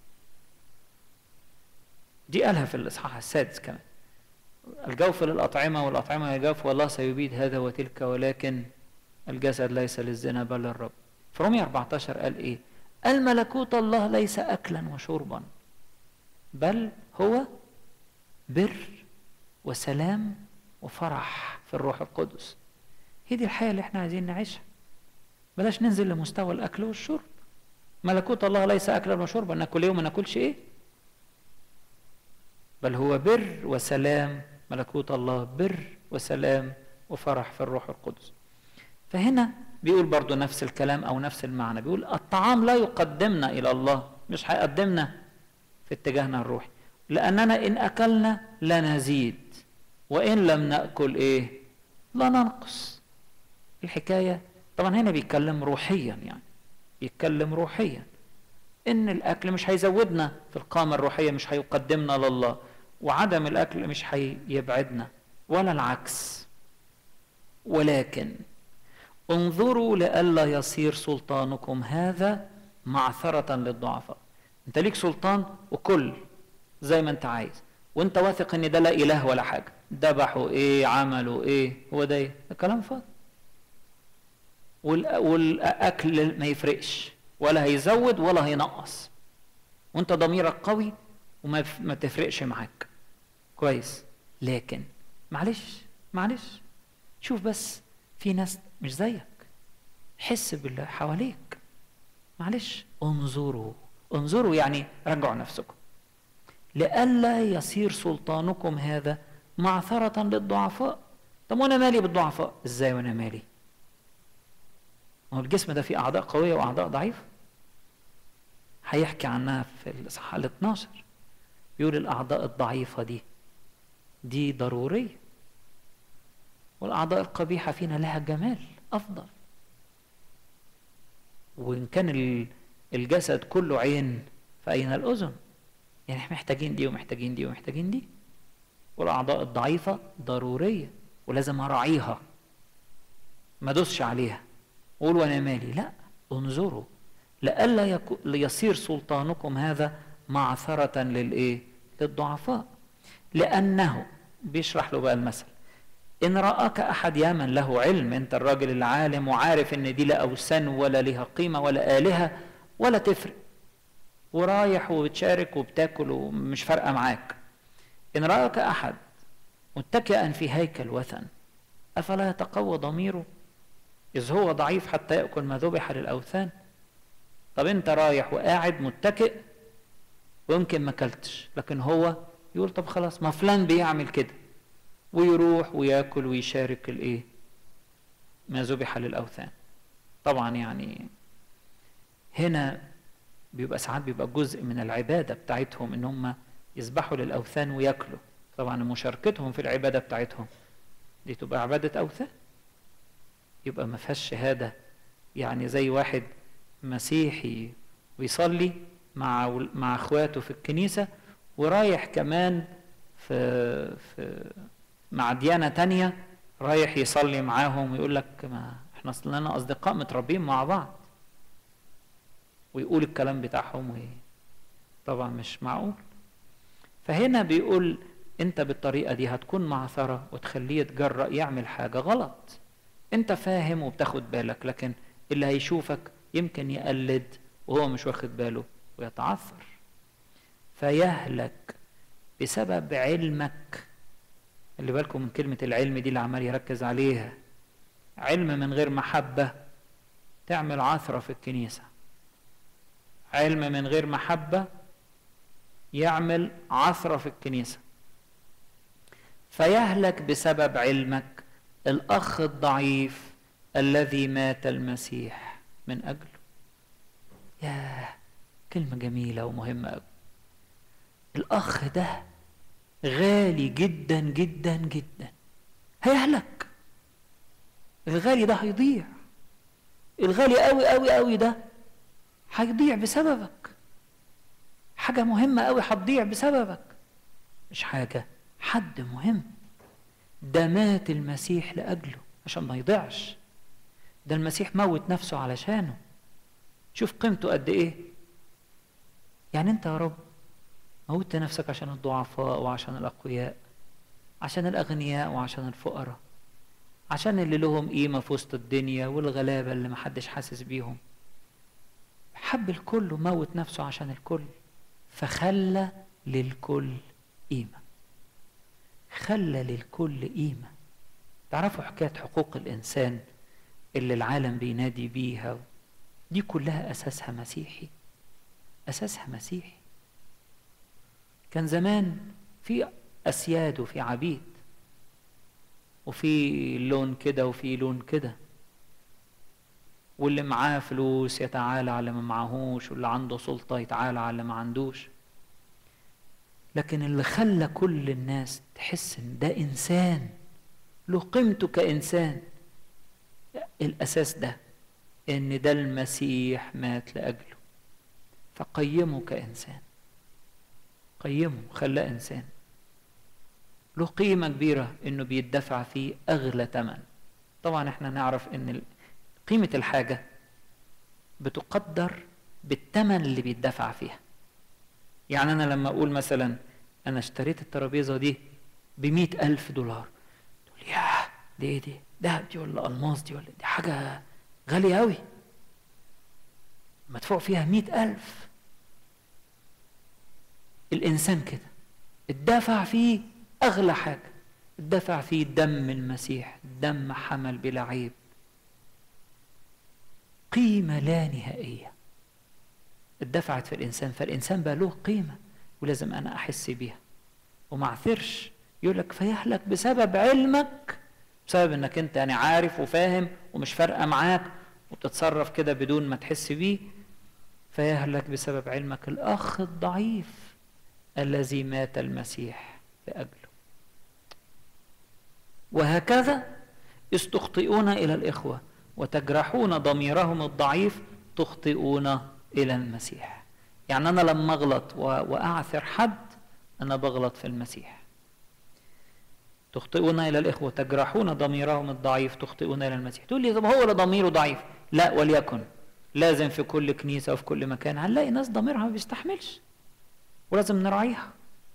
[SPEAKER 2] دي قالها في الإصحاح السادس كمان الجوف للأطعمة والأطعمة للجوف والله سيبيد هذا وتلك ولكن الجسد ليس للزنا بل للرب في رومية 14 قال إيه الملكوت الله ليس أكلا وشربا بل هو بر وسلام وفرح في الروح القدس هي دي الحياة اللي احنا عايزين نعيشها بلاش ننزل لمستوى الأكل والشرب ملكوت الله ليس أكلا وشربا ناكل ايه وما ناكلش ايه بل هو بر وسلام ملكوت الله بر وسلام وفرح في الروح القدس فهنا بيقول برضو نفس الكلام أو نفس المعنى بيقول الطعام لا يقدمنا إلى الله مش هيقدمنا في اتجاهنا الروحي لأننا إن أكلنا لا نزيد وإن لم نأكل إيه لا ننقص الحكاية طبعا هنا بيتكلم روحيا يعني بيتكلم روحيا إن الأكل مش هيزودنا في القامة الروحية مش هيقدمنا لله وعدم الأكل مش هيبعدنا ولا العكس ولكن انظروا لئلا يصير سلطانكم هذا معثرة للضعفاء انت ليك سلطان وكل زي ما انت عايز وانت واثق ان ده لا اله ولا حاجة ذبحوا ايه عملوا ايه هو ده ايه ده كلام فاضي والاكل ما يفرقش ولا هيزود ولا هينقص وانت ضميرك قوي وما ما تفرقش معاك كويس حس باللي حواليك معلش انظروا انظروا يعني رجعوا نفسكم لئلا يصير سلطانكم هذا معثرة للضعفاء طب وانا مالي بالضعفاء ازاي وانا مالي ما هو الجسم ده فيه اعضاء قوية واعضاء ضعيفة هيحكي عنها في الاصحاح ال 12 بيقول الاعضاء الضعيفة دي دي ضرورية والاعضاء القبيحة فينا لها جمال افضل وان كان الجسد كله عين فاين الاذن يعني احنا محتاجين دي ومحتاجين دي ومحتاجين دي والاعضاء الضعيفه ضروريه ولازم اراعيها ما ادوسش عليها قول وانا مالي لا انظروا لئلا يصير سلطانكم هذا معثرة للايه للضعفاء لأنه بيشرح له بقى المثل إن رآك أحد يامن له علم أنت الراجل العالم وعارف إن دي لا أوثان ولا لها قيمة ولا آلهة ولا تفرق ورايح وبتشارك وبتاكل ومش فارقة معاك إن رآك أحد متكئا في هيكل وثن أفلا يتقوى ضميره إذ هو ضعيف حتى يأكل ما ذبح للأوثان طب أنت رايح وقاعد متكئ ويمكن ما أكلتش لكن هو يقول طب خلاص ما فلان بيعمل كده ويروح وياكل ويشارك الايه ما ذبح للاوثان طبعا يعني هنا بيبقى ساعات بيبقى جزء من العباده بتاعتهم ان هم يذبحوا للاوثان وياكلوا طبعا مشاركتهم في العباده بتاعتهم دي تبقى عباده اوثان يبقى ما فيهاش شهاده يعني زي واحد مسيحي ويصلي مع مع اخواته في الكنيسه ورايح كمان في في مع ديانة تانية رايح يصلي معاهم ويقول لك ما احنا اصلنا اصدقاء متربيين مع بعض ويقول الكلام بتاعهم وي... طبعا مش معقول فهنا بيقول انت بالطريقة دي هتكون معثرة وتخليه يتجرأ يعمل حاجة غلط انت فاهم وبتاخد بالك لكن اللي هيشوفك يمكن يقلد وهو مش واخد باله ويتعثر فيهلك بسبب علمك اللي بالكم من كلمة العلم دي اللي عمال يركز عليها علم من غير محبة تعمل عثرة في الكنيسة علم من غير محبة يعمل عثرة في الكنيسة فيهلك بسبب علمك الأخ الضعيف الذي مات المسيح من أجله ياه كلمة جميلة ومهمة أوي الأخ ده غالي جدا جدا جدا هيهلك الغالي ده هيضيع الغالي قوي قوي قوي ده هيضيع بسببك حاجة مهمة قوي هتضيع بسببك مش حاجة حد مهم ده مات المسيح لأجله عشان ما يضيعش ده المسيح موت نفسه علشانه شوف قيمته قد ايه يعني انت يا رب موت نفسك عشان الضعفاء وعشان الأقوياء عشان الأغنياء وعشان الفقراء عشان اللي لهم قيمة في وسط الدنيا والغلابة اللي محدش حاسس بيهم حب الكل وموت نفسه عشان الكل فخلى للكل قيمة خلى للكل قيمة تعرفوا حكاية حقوق الإنسان اللي العالم بينادي بيها دي كلها أساسها مسيحي أساسها مسيحي كان زمان في أسياد وفي عبيد وفي لون كده وفي لون كده واللي معاه فلوس يتعالى على ما معهوش واللي عنده سلطة يتعالى على ما عندوش لكن اللي خلى كل الناس تحس ان ده انسان له قيمته كانسان الاساس ده ان ده المسيح مات لاجله فقيمه كانسان قيمه خلاه انسان له قيمة كبيرة انه بيدفع فيه اغلى ثمن طبعا احنا نعرف ان قيمة الحاجة بتقدر بالثمن اللي بيدفع فيها يعني انا لما اقول مثلا انا اشتريت الترابيزة دي بمئة الف دولار تقول ياه دي ايه دي دهب دي ولا الماس دي ولا دي حاجة غالية اوي مدفوع فيها مئة الف الإنسان كده الدفع فيه أغلى حاجة الدفع فيه دم المسيح دم حمل بلا عيب قيمة لا نهائية اتدفعت في الإنسان فالإنسان بقى له قيمة ولازم أنا أحس بيها وما اعثرش يقول لك فيهلك بسبب علمك بسبب انك انت يعني عارف وفاهم ومش فارقه معاك وبتتصرف كده بدون ما تحس بيه فيهلك بسبب علمك الاخ الضعيف الذي مات المسيح لاجله وهكذا إذ تخطئون إلى الإخوة وتجرحون ضميرهم الضعيف تخطئون إلى المسيح يعني أنا لما أغلط وأعثر حد أنا بغلط في المسيح تخطئون إلى الإخوة تجرحون ضميرهم الضعيف تخطئون إلى المسيح تقول لي طب هو اللي ضميره ضعيف لا وليكن لازم في كل كنيسة وفي كل مكان هنلاقي ناس ضميرها ما بيستحملش ولازم نراعيها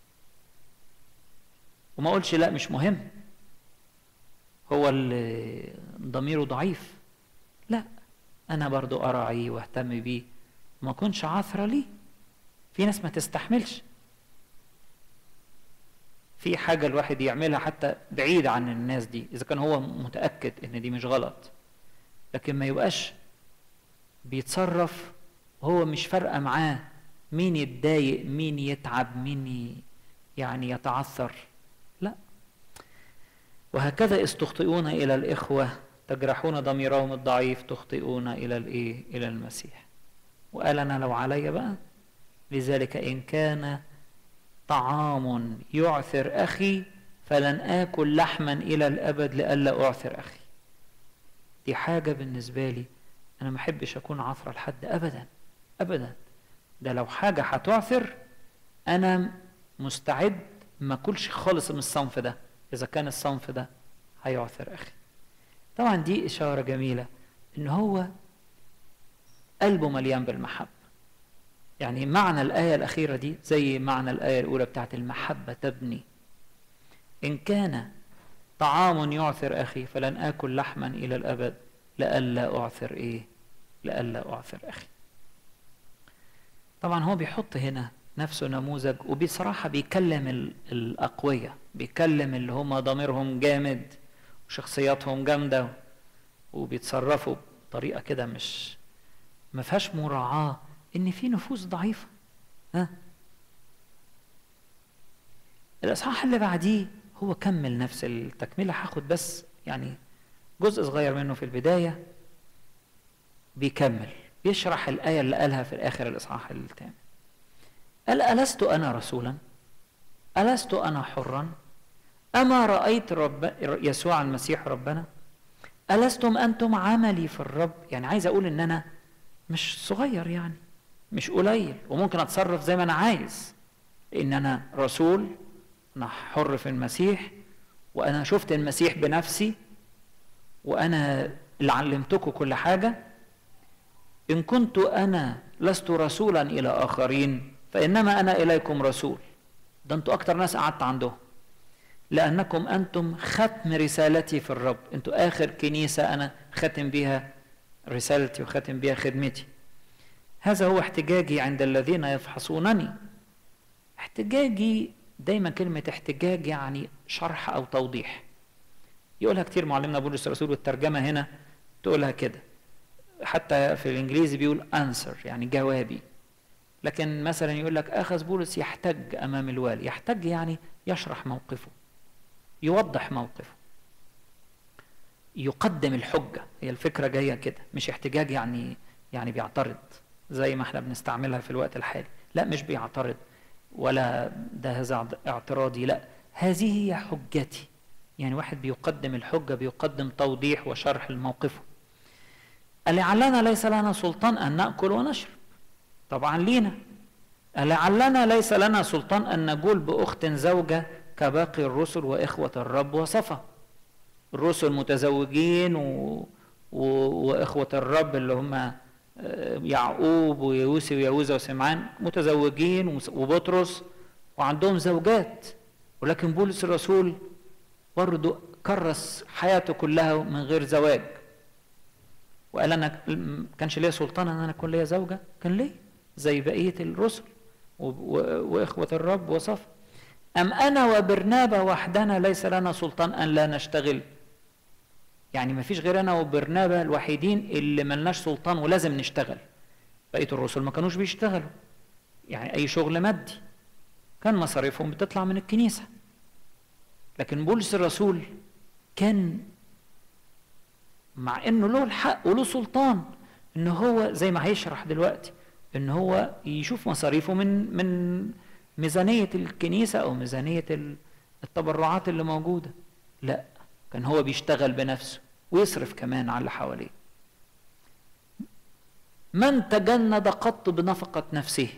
[SPEAKER 2] وما اقولش لا مش مهم هو اللي ضميره ضعيف لا انا برضو اراعيه واهتم بيه ما اكونش عاثره ليه في ناس ما تستحملش في حاجة الواحد يعملها حتى بعيد عن الناس دي إذا كان هو متأكد إن دي مش غلط لكن ما يبقاش بيتصرف هو مش فارقة معاه مين يتضايق مين يتعب مين يعني يتعثر لا وهكذا إذ تخطئون إلى الإخوة تجرحون ضميرهم الضعيف تخطئون إلى الإيه إلى المسيح وقال أنا لو علي بقى لذلك إن كان طعام يعثر أخي فلن آكل لحما إلى الأبد لئلا أعثر أخي دي حاجة بالنسبة لي أنا ما أحبش أكون عثرة لحد أبدا أبدا ده لو حاجة هتعثر أنا مستعد ما أكلش خالص من الصنف ده إذا كان الصنف ده هيعثر أخي طبعا دي إشارة جميلة إن هو قلبه مليان بالمحبة يعني معنى الآية الأخيرة دي زي معنى الآية الأولى بتاعت المحبة تبني إن كان طعام يعثر أخي فلن آكل لحما إلى الأبد لئلا أعثر إيه لئلا أعثر أخي طبعا هو بيحط هنا نفسه نموذج وبصراحة بيكلم الأقوياء بيكلم اللي هم ضميرهم جامد وشخصياتهم جامدة وبيتصرفوا بطريقة كده مش ما فيهاش مراعاة ان في نفوس ضعيفه ها الاصحاح اللي بعديه هو كمل نفس التكمله هاخد بس يعني جزء صغير منه في البدايه بيكمل بيشرح الايه اللي قالها في الاخر الاصحاح الثامن قال الست انا رسولا الست انا حرا اما رايت رب يسوع المسيح ربنا الستم انتم عملي في الرب يعني عايز اقول ان انا مش صغير يعني مش قليل وممكن اتصرف زي ما انا عايز لان انا رسول انا حر في المسيح وانا شفت المسيح بنفسي وانا اللي علمتكم كل حاجه ان كنت انا لست رسولا الى اخرين فانما انا اليكم رسول ده انتوا اكتر ناس قعدت عندهم لانكم انتم ختم رسالتي في الرب انتوا اخر كنيسه انا ختم بيها رسالتي وختم بيها خدمتي هذا هو احتجاجي عند الذين يفحصونني احتجاجي دايما كلمة احتجاج يعني شرح أو توضيح يقولها كتير معلمنا بولس الرسول والترجمة هنا تقولها كده حتى في الإنجليزي بيقول answer يعني جوابي لكن مثلا يقول لك أخذ بولس يحتج أمام الوالي يحتج يعني يشرح موقفه يوضح موقفه يقدم الحجة هي الفكرة جاية كده مش احتجاج يعني يعني بيعترض زي ما احنا بنستعملها في الوقت الحالي لا مش بيعترض ولا ده هذا اعتراضي لا هذه هي حجتي يعني واحد بيقدم الحجة بيقدم توضيح وشرح لموقفه لعلنا ليس لنا سلطان أن نأكل ونشرب طبعا لينا لعلنا ليس لنا سلطان أن نقول بأخت زوجة كباقي الرسل وإخوة الرب وصفا الرسل متزوجين و... و... وإخوة الرب اللي هم يعقوب ويوسف ويهوذا وسمعان متزوجين وبطرس وعندهم زوجات ولكن بولس الرسول برضه كرس حياته كلها من غير زواج وقال انا كانش ليا سلطان ان انا اكون ليا زوجه كان ليه زي بقيه الرسل واخوه الرب وصف ام انا وبرنابا وحدنا ليس لنا سلطان ان لا نشتغل يعني ما فيش غير انا وبرنابا الوحيدين اللي ملناش سلطان ولازم نشتغل بقيه الرسل ما كانوش بيشتغلوا يعني اي شغل مادي كان مصاريفهم بتطلع من الكنيسه لكن بولس الرسول كان مع انه له الحق وله سلطان ان هو زي ما هيشرح دلوقتي ان هو يشوف مصاريفه من من ميزانيه الكنيسه او ميزانيه التبرعات اللي موجوده لا كان هو بيشتغل بنفسه ويصرف كمان على اللي حواليه من تجند قط بنفقة نفسه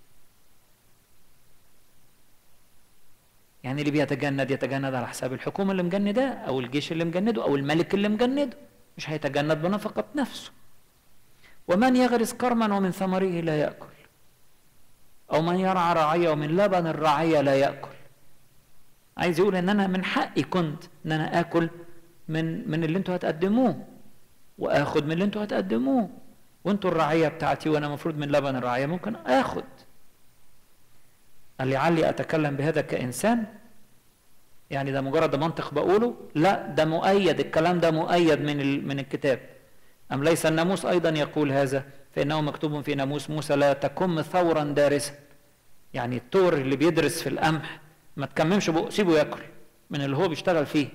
[SPEAKER 2] يعني اللي بيتجند يتجند على حساب الحكومة اللي مجنداه أو الجيش اللي مجنده أو الملك اللي مجنده مش هيتجند بنفقة نفسه ومن يغرس كرما ومن ثمره لا يأكل أو من يرعى رعية ومن لبن الرعية لا يأكل عايز يقول ان انا من حقي كنت ان انا اكل من من اللي انتوا هتقدموه واخد من اللي انتوا هتقدموه وانتوا الرعيه بتاعتي وانا المفروض من لبن الرعيه ممكن اخد قال لعلي اتكلم بهذا كانسان يعني ده مجرد ده منطق بقوله لا ده مؤيد الكلام ده مؤيد من من الكتاب ام ليس الناموس ايضا يقول هذا فانه مكتوب في ناموس موسى لا تكم ثورا دارسا يعني التور اللي بيدرس في القمح ما تكممش بقه سيبه ياكل من اللي هو بيشتغل فيه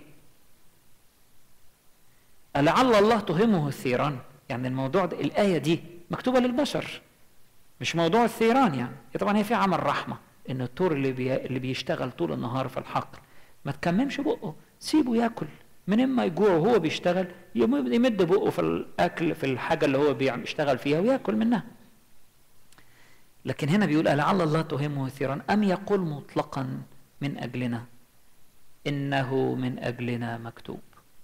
[SPEAKER 2] لعل الله تهمه الثيران يعني الموضوع ده الآية دي مكتوبة للبشر مش موضوع الثيران يعني طبعا هي في عمل رحمة إن الطور اللي بي... اللي بيشتغل طول النهار في الحقل ما تكممش بقه سيبه ياكل من اما يجوع وهو بيشتغل يمد بقه في الاكل في الحاجه اللي هو بيشتغل فيها وياكل منها لكن هنا بيقول لعل الله تهمه ثيرا ام يقول مطلقا من اجلنا انه من اجلنا مكتوب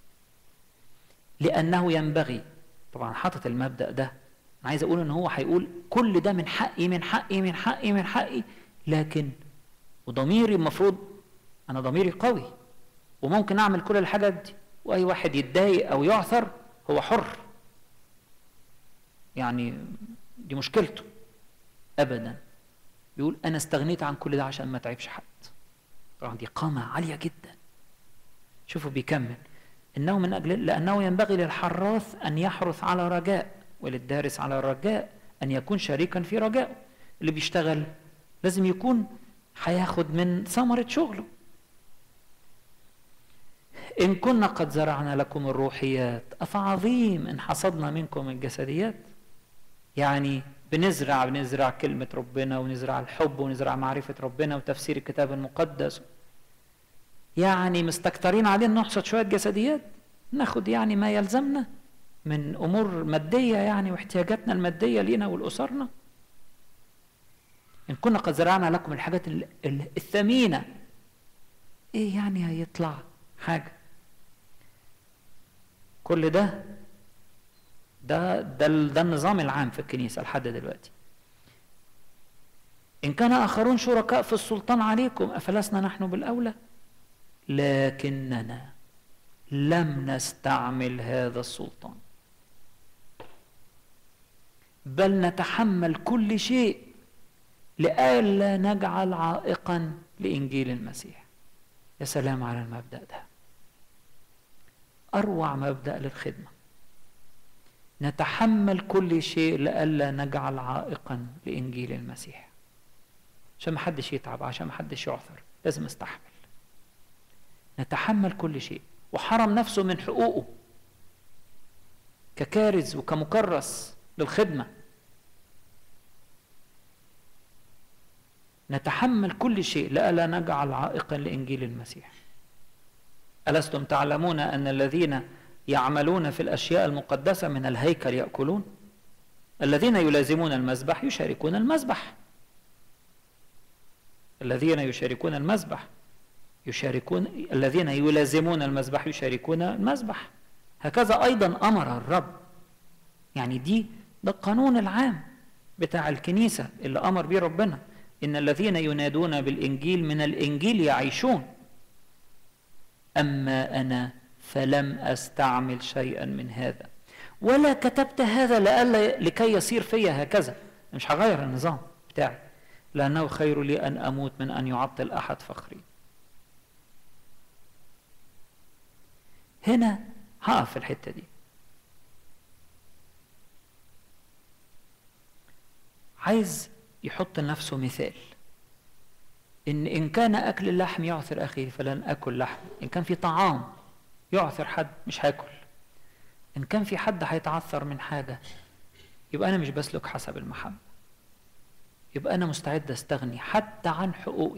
[SPEAKER 2] لانه ينبغي طبعا حاطط المبدا ده انا عايز اقول ان هو هيقول كل ده من حقي من حقي من حقي من حقي لكن وضميري المفروض انا ضميري قوي وممكن اعمل كل الحاجات دي واي واحد يتضايق او يعثر هو حر يعني دي مشكلته ابدا بيقول انا استغنيت عن كل ده عشان ما تعبش حد طبعا دي قامه عاليه جدا شوفوا بيكمل انه من اجل لانه ينبغي للحراث ان يحرث على رجاء وللدارس على رجاء ان يكون شريكا في رجائه اللي بيشتغل لازم يكون هياخد من ثمره شغله إن كنا قد زرعنا لكم الروحيات أفعظيم إن حصدنا منكم الجسديات يعني بنزرع بنزرع كلمة ربنا ونزرع الحب ونزرع معرفة ربنا وتفسير الكتاب المقدس يعني مستكترين عليه نحصد شوية جسديات ناخد يعني ما يلزمنا من أمور مادية يعني واحتياجاتنا المادية لينا ولأسرنا إن كنا قد زرعنا لكم الحاجات الثمينة إيه يعني هيطلع حاجة كل ده ده ده ده النظام العام في الكنيسه لحد دلوقتي ان كان اخرون شركاء في السلطان عليكم افلسنا نحن بالاولى لكننا لم نستعمل هذا السلطان بل نتحمل كل شيء لئلا نجعل عائقا لانجيل المسيح يا سلام على المبدا ده اروع مبدا للخدمه نتحمل كل شيء لئلا نجعل عائقا لانجيل المسيح عشان ما حدش يتعب عشان ما حدش يعثر لازم استحمل نتحمل كل شيء وحرم نفسه من حقوقه ككارز وكمكرس للخدمه نتحمل كل شيء لئلا نجعل عائقا لانجيل المسيح الستم تعلمون ان الذين يعملون في الاشياء المقدسه من الهيكل ياكلون الذين يلازمون المذبح يشاركون المذبح الذين يشاركون المذبح يشاركون الذين يلازمون المذبح يشاركون المذبح هكذا ايضا امر الرب يعني دي ده القانون العام بتاع الكنيسه اللي امر بيه ربنا ان الذين ينادون بالانجيل من الانجيل يعيشون اما انا فلم استعمل شيئا من هذا ولا كتبت هذا لألا لكي يصير فيا هكذا مش هغير النظام بتاعي لأنه خير لي أن أموت من أن يعطل أحد فخري هنا هقف في الحته دي عايز يحط لنفسه مثال ان ان كان اكل اللحم يعثر اخي فلن اكل لحم ان كان في طعام يعثر حد مش هاكل ان كان في حد هيتعثر من حاجه يبقى انا مش بسلك حسب المحبه يبقى انا مستعد استغني حتى عن حقوقي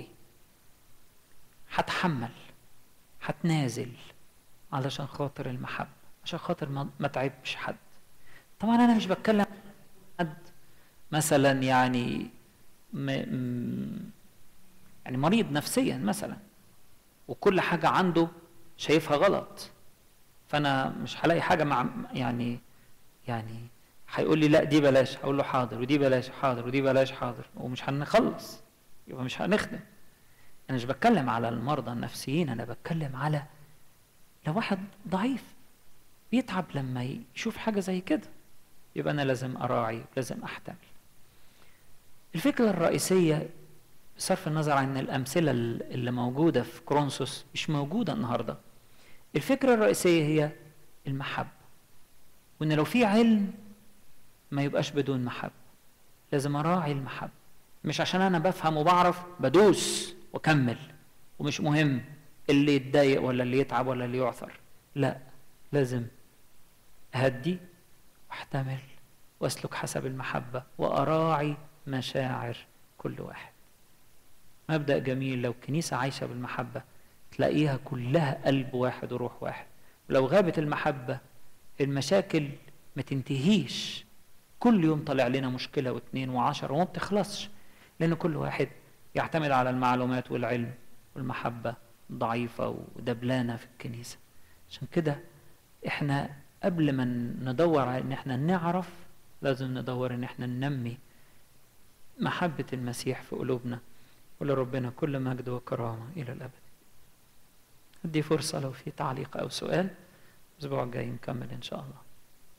[SPEAKER 2] هتحمل هتنازل علشان خاطر المحبه عشان خاطر ما ما تعبش حد طبعا انا مش بتكلم حد مثلا يعني م... م... يعني مريض نفسيا مثلا وكل حاجة عنده شايفها غلط فأنا مش هلاقي حاجة مع يعني يعني هيقول لي لا دي بلاش هقول له حاضر ودي بلاش حاضر ودي بلاش حاضر ومش هنخلص يبقى مش هنخدم أنا مش بتكلم على المرضى النفسيين أنا بتكلم على لو واحد ضعيف بيتعب لما يشوف حاجة زي كده يبقى أنا لازم أراعي لازم أحتمل الفكرة الرئيسية بصرف النظر عن الأمثلة اللي موجودة في كرونسوس مش موجودة النهاردة الفكرة الرئيسية هي المحبة وإن لو في علم ما يبقاش بدون محبة لازم أراعي المحبة مش عشان أنا بفهم وبعرف بدوس وأكمل ومش مهم اللي يتضايق ولا اللي يتعب ولا اللي يعثر لا لازم أهدي واحتمل وأسلك حسب المحبة وأراعي مشاعر كل واحد مبدأ جميل لو الكنيسة عايشة بالمحبة تلاقيها كلها قلب واحد وروح واحد ولو غابت المحبة المشاكل ما تنتهيش كل يوم طالع لنا مشكلة واثنين وعشرة وما بتخلصش لأن كل واحد يعتمد على المعلومات والعلم والمحبة ضعيفة ودبلانة في الكنيسة عشان كده احنا قبل ما ندور على ان احنا نعرف لازم ندور ان احنا ننمي محبة المسيح في قلوبنا ولربنا كل مجد وكرامة إلى الأبد أدي فرصة لو في تعليق أو سؤال الأسبوع الجاي نكمل إن شاء الله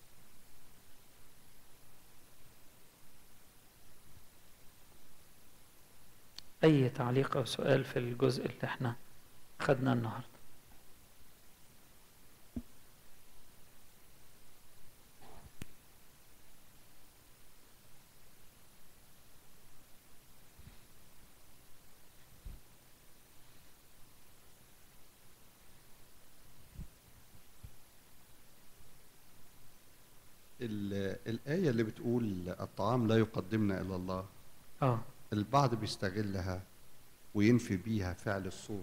[SPEAKER 2] أي تعليق أو سؤال في الجزء اللي احنا خدناه النهارده
[SPEAKER 3] الآية اللي بتقول الطعام لا يقدمنا إلى الله
[SPEAKER 2] اه
[SPEAKER 3] البعض بيستغلها وينفي بيها فعل الصوم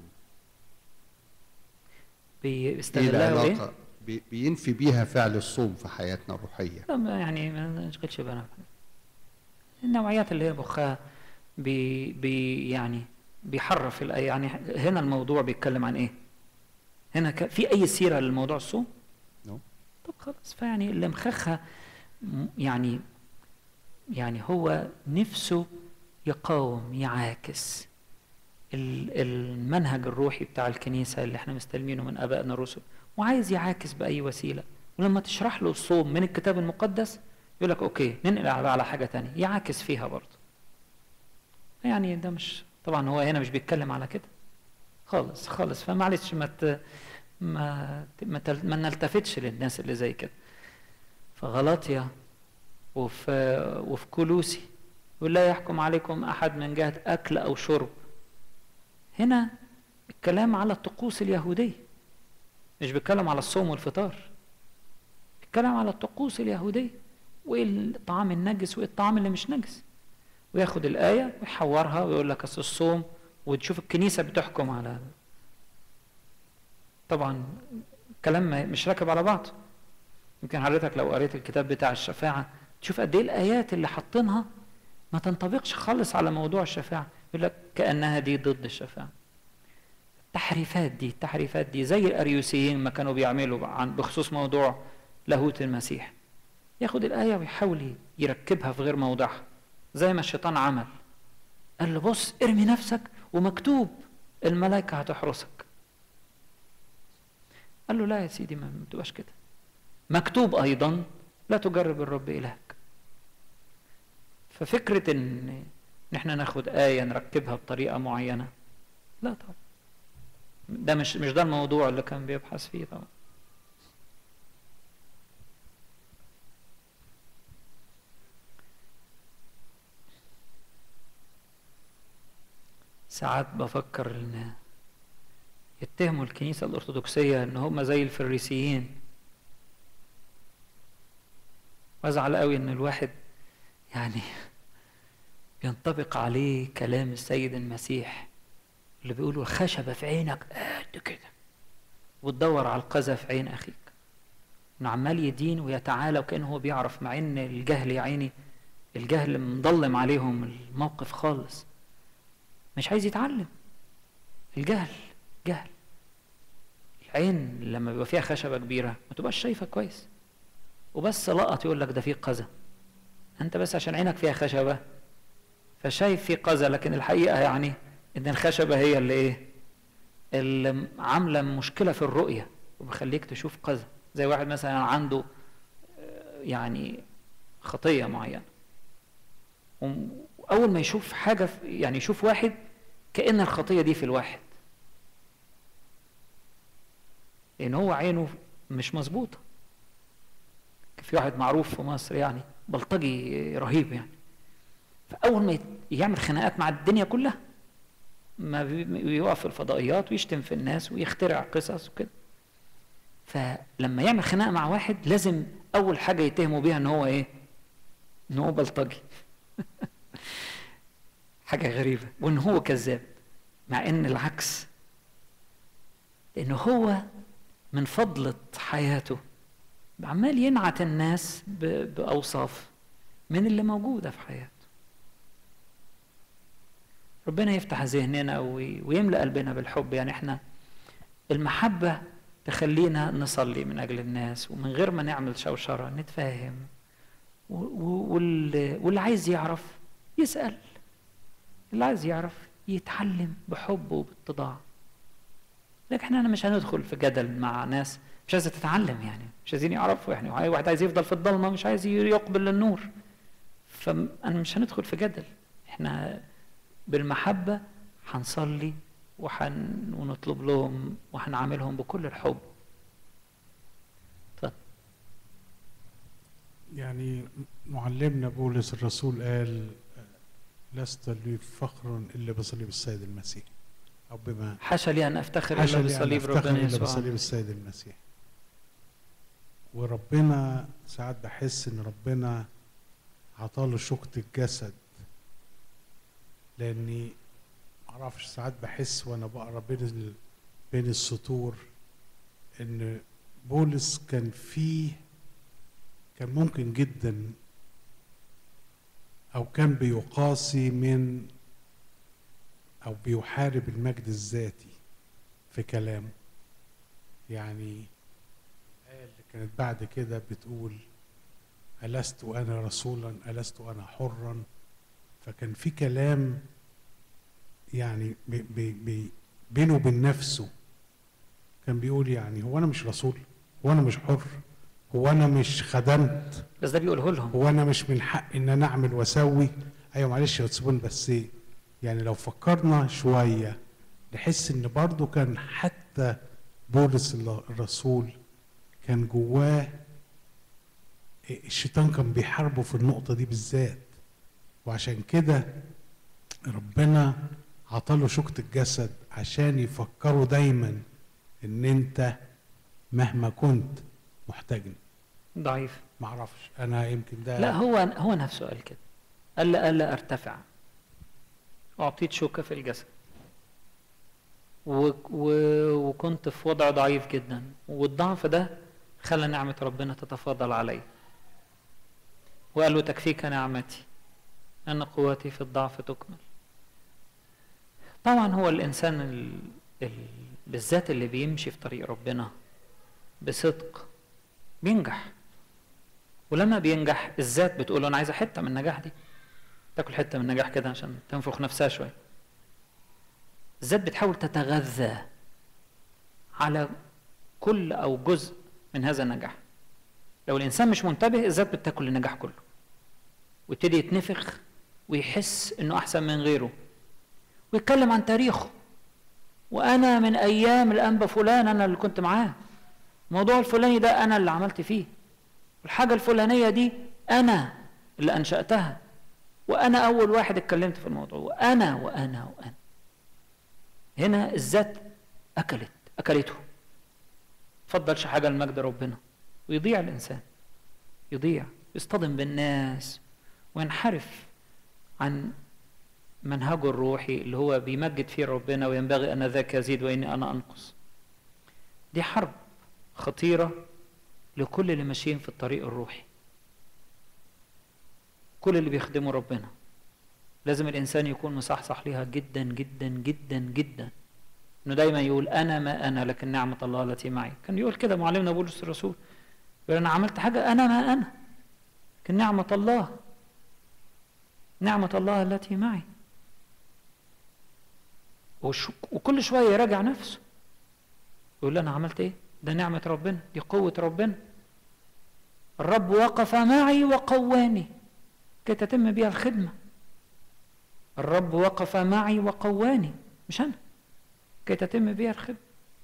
[SPEAKER 3] ايه
[SPEAKER 2] بيستغلها وايه؟
[SPEAKER 3] العلاقة بي- بينفي بيها فعل الصوم في حياتنا الروحية
[SPEAKER 2] لا ما يعني ما نشغلش بالنا بحاجة. النوعيات اللي هي مخها بي بي يعني بيحرف الآية يعني هنا الموضوع بيتكلم عن ايه؟ هنا ك... في أي سيرة للموضوع الصوم؟
[SPEAKER 3] نو
[SPEAKER 2] طب خلاص فيعني اللي مخخها م- يعني يعني هو نفسه يقاوم يعاكس ال- المنهج الروحي بتاع الكنيسة اللي احنا مستلمينه من آبائنا الرسل وعايز يعاكس بأي وسيلة ولما تشرح له الصوم من الكتاب المقدس يقول لك اوكي ننقل على على حاجة تانية يعاكس فيها برضه يعني ده مش طبعا هو هنا مش بيتكلم على كده خالص خالص فمعلش ما ت... ما ت- ما, تل... ما نلتفتش للناس اللي زي كده فغلطيا وفي وفي كلوسي يقول لا يحكم عليكم احد من جهه اكل او شرب هنا الكلام على الطقوس اليهوديه مش بيتكلم على الصوم والفطار بيتكلم على الطقوس اليهوديه وايه الطعام النجس وايه الطعام اللي مش نجس وياخد الايه ويحورها ويقول لك اصل الصوم وتشوف الكنيسه بتحكم على طبعا كلام ما- مش راكب على بعض يمكن حضرتك لو قريت الكتاب بتاع الشفاعة تشوف قد ايه الآيات اللي حاطينها ما تنطبقش خالص على موضوع الشفاعة يقول لك كأنها دي ضد الشفاعة التحريفات دي التحريفات دي زي الأريوسيين ما كانوا بيعملوا عن بخصوص موضوع لاهوت المسيح ياخد الآية ويحاول يركبها في غير موضعها زي ما الشيطان عمل قال له بص ارمي نفسك ومكتوب الملائكة هتحرسك قال له لا يا سيدي ما ما تبقاش كده مكتوب ايضا لا تجرب الرب الهك ففكره ان ان احنا ناخد ايه نركبها بطريقه معينه لا طبعا ده مش مش ده الموضوع اللي كان بيبحث فيه طبعا ساعات بفكر ان يتهموا الكنيسة الأرثوذكسية ان هم زي الفريسيين وازعل قوي ان الواحد يعني ينطبق عليه كلام السيد المسيح اللي بيقولوا الخشبة في عينك قد كده وتدور على القذى في عين أخيك إنه عمال يدين ويتعالى وكأنه هو بيعرف مع إن الجهل يا عيني الجهل مضلم عليهم الموقف خالص مش عايز يتعلم الجهل جهل العين لما بيبقى فيها خشبة كبيرة ما تبقاش شايفة كويس وبس لقط يقول لك ده فيه قذى انت بس عشان عينك فيها خشبة فشايف فيه قذى لكن الحقيقة يعني ان الخشبة هي اللي ايه اللي عاملة مشكلة في الرؤية وبخليك تشوف قذى زي واحد مثلا عنده آه، يعني خطية معينة وأول ما يشوف حاجة في- يعني يشوف واحد كأن الخطية دي في الواحد لأن هو عينه مش مظبوطة في واحد معروف في مصر يعني بلطجي رهيب يعني فأول ما يت- يعمل خناقات مع الدنيا كلها ما بي- بيقف في الفضائيات ويشتم في الناس ويخترع قصص وكده فلما يعمل خناقه مع واحد لازم اول حاجه يتهموا بيها ان هو ايه ان هو بلطجي حاجه غريبه وان هو كذاب مع ان العكس لان هو من فضلة حياته عمال ينعت الناس ب- باوصاف من اللي موجوده في حياته ربنا يفتح ذهننا وي- ويملأ قلبنا بالحب يعني احنا المحبة تخلينا نصلي من أجل الناس ومن غير ما نعمل شوشرة نتفاهم و- و- واللي واللي عايز يعرف يسأل اللي عايز يعرف يتعلم بحب وباتضاع لكن احنا مش هندخل في جدل مع ناس مش عايزة تتعلم يعني مش عايزين يعرفوا يعني واحد عايز يفضل في الضلمة مش عايز يقبل للنور فأنا مش هندخل في جدل احنا بالمحبة هنصلي وحن ونطلب لهم وهنعاملهم بكل الحب اتفضل
[SPEAKER 4] يعني معلمنا بولس الرسول قال لست لي فخر الا بصليب السيد المسيح او بما
[SPEAKER 2] حاشا لي ان افتخر
[SPEAKER 4] حاشا
[SPEAKER 2] الا
[SPEAKER 4] لي أن
[SPEAKER 2] بصليب
[SPEAKER 4] أفتخر
[SPEAKER 2] ربنا
[SPEAKER 4] الا
[SPEAKER 2] يسوع
[SPEAKER 4] بصليب السيد المسيح وربنا ساعات بحس ان ربنا عطاله شوكة الجسد لاني معرفش ساعات بحس وانا بقرا بين ال- بين السطور ان بولس كان فيه كان ممكن جدا او كان بيقاسي من او بيحارب المجد الذاتي في كلامه يعني الآية اللي كانت بعد كده بتقول ألست أنا رسولا ألست أنا حرا فكان في كلام يعني بي بي بي بينه وبين نفسه كان بيقول يعني هو أنا مش رسول هو أنا مش حر هو أنا مش خدمت
[SPEAKER 2] بس ده بيقوله لهم
[SPEAKER 4] هو انا مش من حق ان انا اعمل واسوي ايوه معلش يا تسيبون بس إيه؟ يعني لو فكرنا شويه نحس ان برضو كان حتى بولس ال- الرسول كان جواه الشيطان كان بيحاربه في النقطه دي بالذات وعشان كده ربنا عطاله شوكة الجسد عشان يفكروا دايما ان انت مهما كنت محتاجني
[SPEAKER 2] ضعيف
[SPEAKER 4] معرفش انا يمكن ده
[SPEAKER 2] لا هو هو نفسه قال كده قال لا ألا أرتفع أعطيت شوكة في الجسد و... و... وكنت في وضع ضعيف جدا والضعف ده خلى نعمة ربنا تتفاضل علي وقال له تكفيك نعمتي أن قوتي في الضعف تكمل طبعا هو الإنسان ال... ال... بالذات اللي بيمشي في طريق ربنا بصدق بينجح ولما بينجح الذات بتقول له انا عايزه حته من النجاح دي تاكل حته من النجاح كده عشان تنفخ نفسها شويه الذات بتحاول تتغذى على كل او جزء من هذا النجاح لو الانسان مش منتبه الذات بتاكل النجاح كله ويبتدي يتنفخ ويحس انه احسن من غيره ويتكلم عن تاريخه وانا من ايام الانبا فلان انا اللي كنت معاه الموضوع الفلاني ده انا اللي عملت فيه الحاجة الفلانية دي أنا اللي أنشأتها وأنا أول واحد اتكلمت في الموضوع وأنا وأنا وأنا هنا الذات اكلت اكلته تفضلش حاجه لمجد ربنا ويضيع الانسان يضيع يصطدم بالناس وينحرف عن منهجه الروحي اللي هو بيمجد فيه ربنا وينبغي ان ذاك يزيد واني انا انقص دي حرب خطيره لكل اللي ماشيين في الطريق الروحي كل اللي بيخدموا ربنا لازم الانسان يكون مصحصح ليها جدا جدا جدا جدا انه دايما يقول انا ما انا لكن نعمه الله التي معي كان يقول كده معلمنا بولس الرسول يقول انا عملت حاجه انا ما انا لكن نعمه الله نعمه الله التي معي وش- وكل شويه يراجع نفسه يقول لي انا عملت ايه ده نعمه ربنا دي قوه ربنا الرب وقف معي وقواني كي تتم بها الخدمه الرب وقف معي وقواني مش انا كي تتم بها الخدمه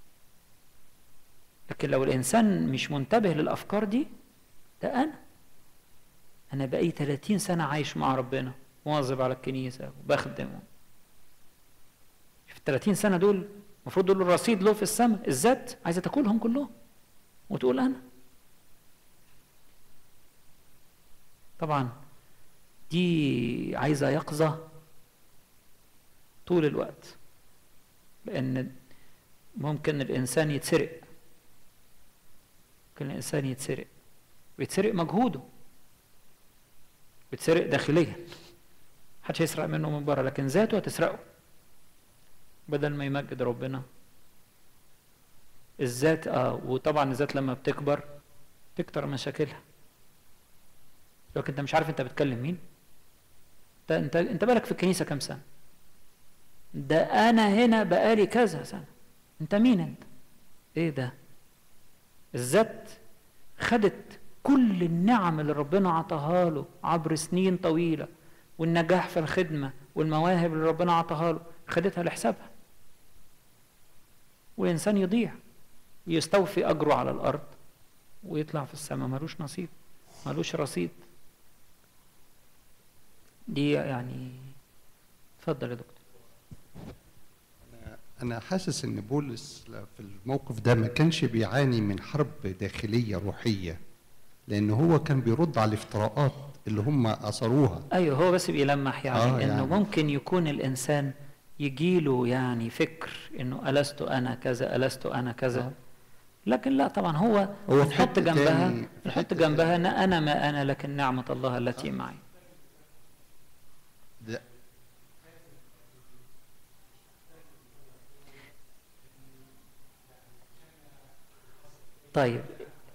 [SPEAKER 2] لكن لو الانسان مش منتبه للافكار دي ده انا انا بقي 30 سنه عايش مع ربنا مواظب على الكنيسه وبخدم في ال 30 سنه دول المفروض دول الرصيد له في السماء الذات عايزه تاكلهم كلهم وتقول انا طبعا دي عايزه يقظه طول الوقت لان ممكن الانسان يتسرق ممكن الانسان يتسرق ويتسرق مجهوده ويتسرق داخليا محدش هيسرق منه من بره لكن ذاته هتسرقه بدل ما يمجد ربنا الذات اه وطبعا الذات لما بتكبر تكتر مشاكلها لكن انت مش عارف انت بتكلم مين انت انت انت بالك في الكنيسه كام سنه ده انا هنا بقالي كذا سنه انت مين انت ايه ده الذات خدت كل النعم اللي ربنا عطاها له عبر سنين طويله والنجاح في الخدمه والمواهب اللي ربنا عطاها له خدتها لحسابها والانسان يضيع يستوفي اجره على الارض ويطلع في السماء ملوش نصيب ملوش رصيد دي يعني اتفضل يا دكتور
[SPEAKER 3] أنا حاسس إن بولس في الموقف ده ما كانش بيعاني من حرب داخلية روحية لأن هو كان بيرد على الافتراءات اللي هم أثروها
[SPEAKER 2] ايوه هو بس بيلمح يعني
[SPEAKER 3] آه،
[SPEAKER 2] انه
[SPEAKER 3] يعني.
[SPEAKER 2] ممكن يكون الانسان يجيله يعني فكر انه ألست انا كذا ألست انا كذا
[SPEAKER 3] آه.
[SPEAKER 2] لكن لا طبعا هو,
[SPEAKER 3] هو في
[SPEAKER 2] نحط
[SPEAKER 3] حتة
[SPEAKER 2] جنبها
[SPEAKER 3] تاني- في
[SPEAKER 2] نحط
[SPEAKER 3] حتة
[SPEAKER 2] جنبها إن انا ما انا لكن نعمه الله التي معي
[SPEAKER 3] ده
[SPEAKER 2] طيب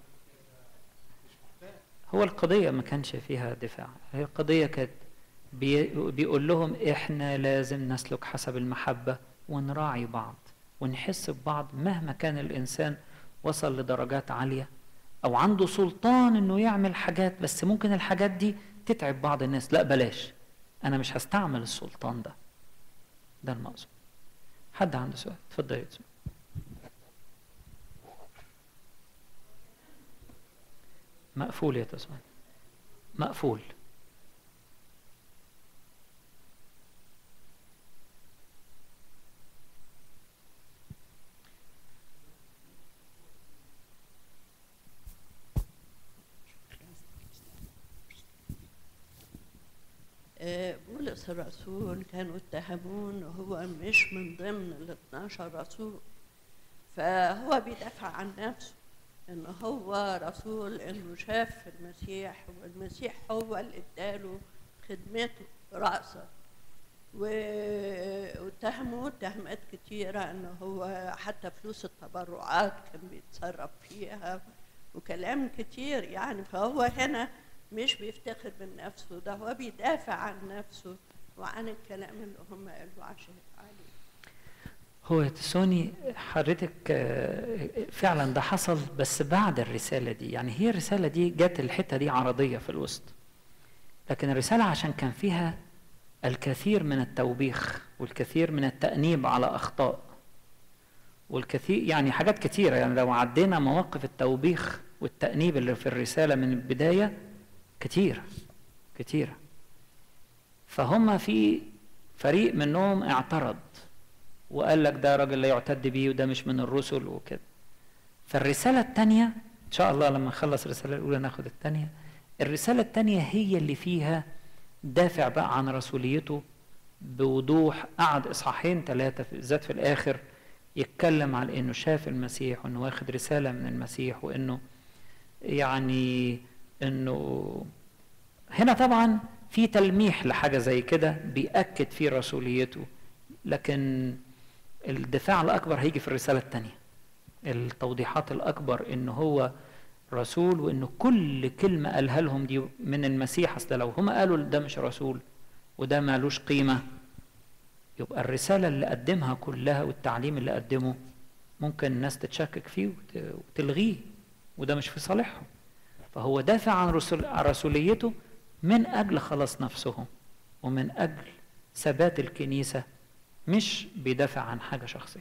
[SPEAKER 2] هو القضية ما كانش فيها دفاع هي القضية كانت بي بيقول لهم احنا لازم نسلك حسب المحبة ونراعي بعض ونحس ببعض مهما كان الإنسان وصل لدرجات عالية أو عنده سلطان إنه يعمل حاجات بس ممكن الحاجات دي تتعب بعض الناس لا بلاش أنا مش هستعمل السلطان ده ده المقصود حد عنده سؤال اتفضل يا يوسف. مقفول يا تسمان مقفول
[SPEAKER 5] آه، بولس الرسول كانوا اتهموه ان هو مش من ضمن ال 12 رسول فهو بيدافع عن نفسه ان هو رسول انه شاف المسيح والمسيح هو اللي اداله خدمته رأسا و- واتهموه اتهامات كتيرة ان هو حتى فلوس التبرعات كان بيتصرف فيها وكلام كتير يعني فهو هنا مش بيفتخر بنفسه ده هو بيدافع عن نفسه وعن الكلام اللي هم قالوا عشان عليه
[SPEAKER 2] هو يا تسوني حضرتك آه، فعلا ده حصل بس بعد الرسالة دي يعني هي الرسالة دي جت الحتة دي عرضية في الوسط لكن الرسالة عشان كان فيها الكثير من التوبيخ والكثير من التأنيب على أخطاء والكثير يعني حاجات كتيرة يعني لو عدينا مواقف التوبيخ والتأنيب اللي في الرسالة من البداية كتيرة كتيرة فهم في فريق منهم اعترض وقال لك ده راجل لا يعتد به وده مش من الرسل وكده فالرسالة التانية إن شاء الله لما نخلص الرسالة الأولى ناخد التانية الرسالة التانية هي اللي فيها دافع بقى عن رسوليته بوضوح قعد إصحاحين ثلاثة بالذات في الآخر يتكلم على إنه شاف المسيح وإنه واخد رسالة من المسيح وإنه يعني إنه هنا طبعا في تلميح لحاجة زي كده بيأكد فيه رسوليته لكن الدفاع الأكبر هيجي في الرسالة الثانية التوضيحات الأكبر إن هو رسول وإنه كل كلمة قالها لهم دي من المسيح أصل لو هم قالوا ده مش رسول وده مالوش قيمة يبقى الرسالة اللي قدمها كلها والتعليم اللي قدمه ممكن الناس تتشكك فيه وت- وتلغيه وده مش في صالحهم فهو دافع عن رسول عن رسوليته من أجل خلاص نفسهم ومن أجل ثبات الكنيسة مش بيدافع عن حاجة شخصية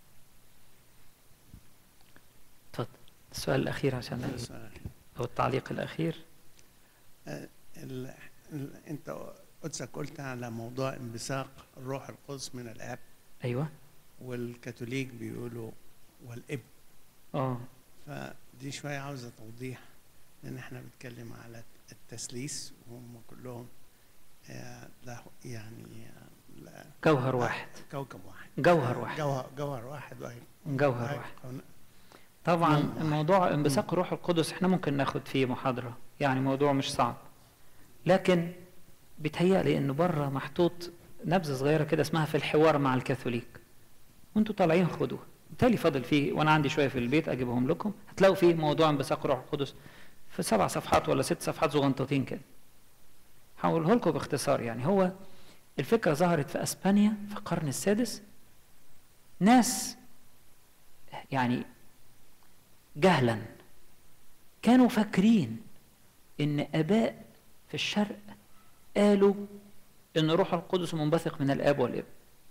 [SPEAKER 2] اتفضل السؤال الأخير عشان
[SPEAKER 6] سؤال.
[SPEAKER 2] أو التعليق الأخير
[SPEAKER 6] ال... ال... انت قدسك قلت على موضوع انبثاق الروح القدس من الاب
[SPEAKER 2] أيوه
[SPEAKER 6] والكاثوليك بيقولوا والابن
[SPEAKER 2] اه
[SPEAKER 6] فدي شويه عاوزه توضيح لان احنا بنتكلم على التثليث وهم كلهم آه، له يعني آه، لا-
[SPEAKER 2] جوهر واحد
[SPEAKER 6] كوكب واحد
[SPEAKER 2] جوهر واحد
[SPEAKER 6] جوهر جوهر واحد وهي
[SPEAKER 2] جوهر واحد طبعا موضوع انبثاق الروح القدس احنا ممكن ناخد فيه محاضرة يعني موضوع مش صعب لكن بيتهيألي انه بره محطوط نبذة صغيرة كده اسمها في الحوار مع الكاثوليك وانتوا طالعين خدوها بالتالي فاضل فيه وانا عندي شوية في البيت اجيبهم لكم هتلاقوا فيه موضوع انبثاق الروح القدس في سبع صفحات ولا ست صفحات صغنطتين كده هقوله لكم باختصار يعني هو الفكرة ظهرت في اسبانيا في القرن السادس ناس يعني جهلا كانوا فاكرين ان اباء في الشرق قالوا ان روح القدس منبثق من الاب والابن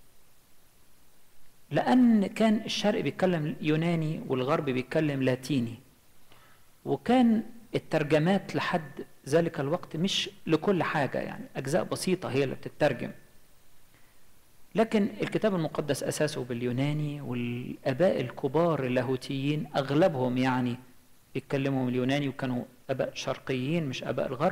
[SPEAKER 2] لان كان الشرق بيتكلم يوناني والغرب بيتكلم لاتيني وكان الترجمات لحد ذلك الوقت مش لكل حاجه يعني اجزاء بسيطه هي اللي بتترجم لكن الكتاب المقدس اساسه باليوناني والاباء الكبار اللاهوتيين اغلبهم يعني بيتكلموا اليوناني وكانوا اباء شرقيين مش اباء الغرب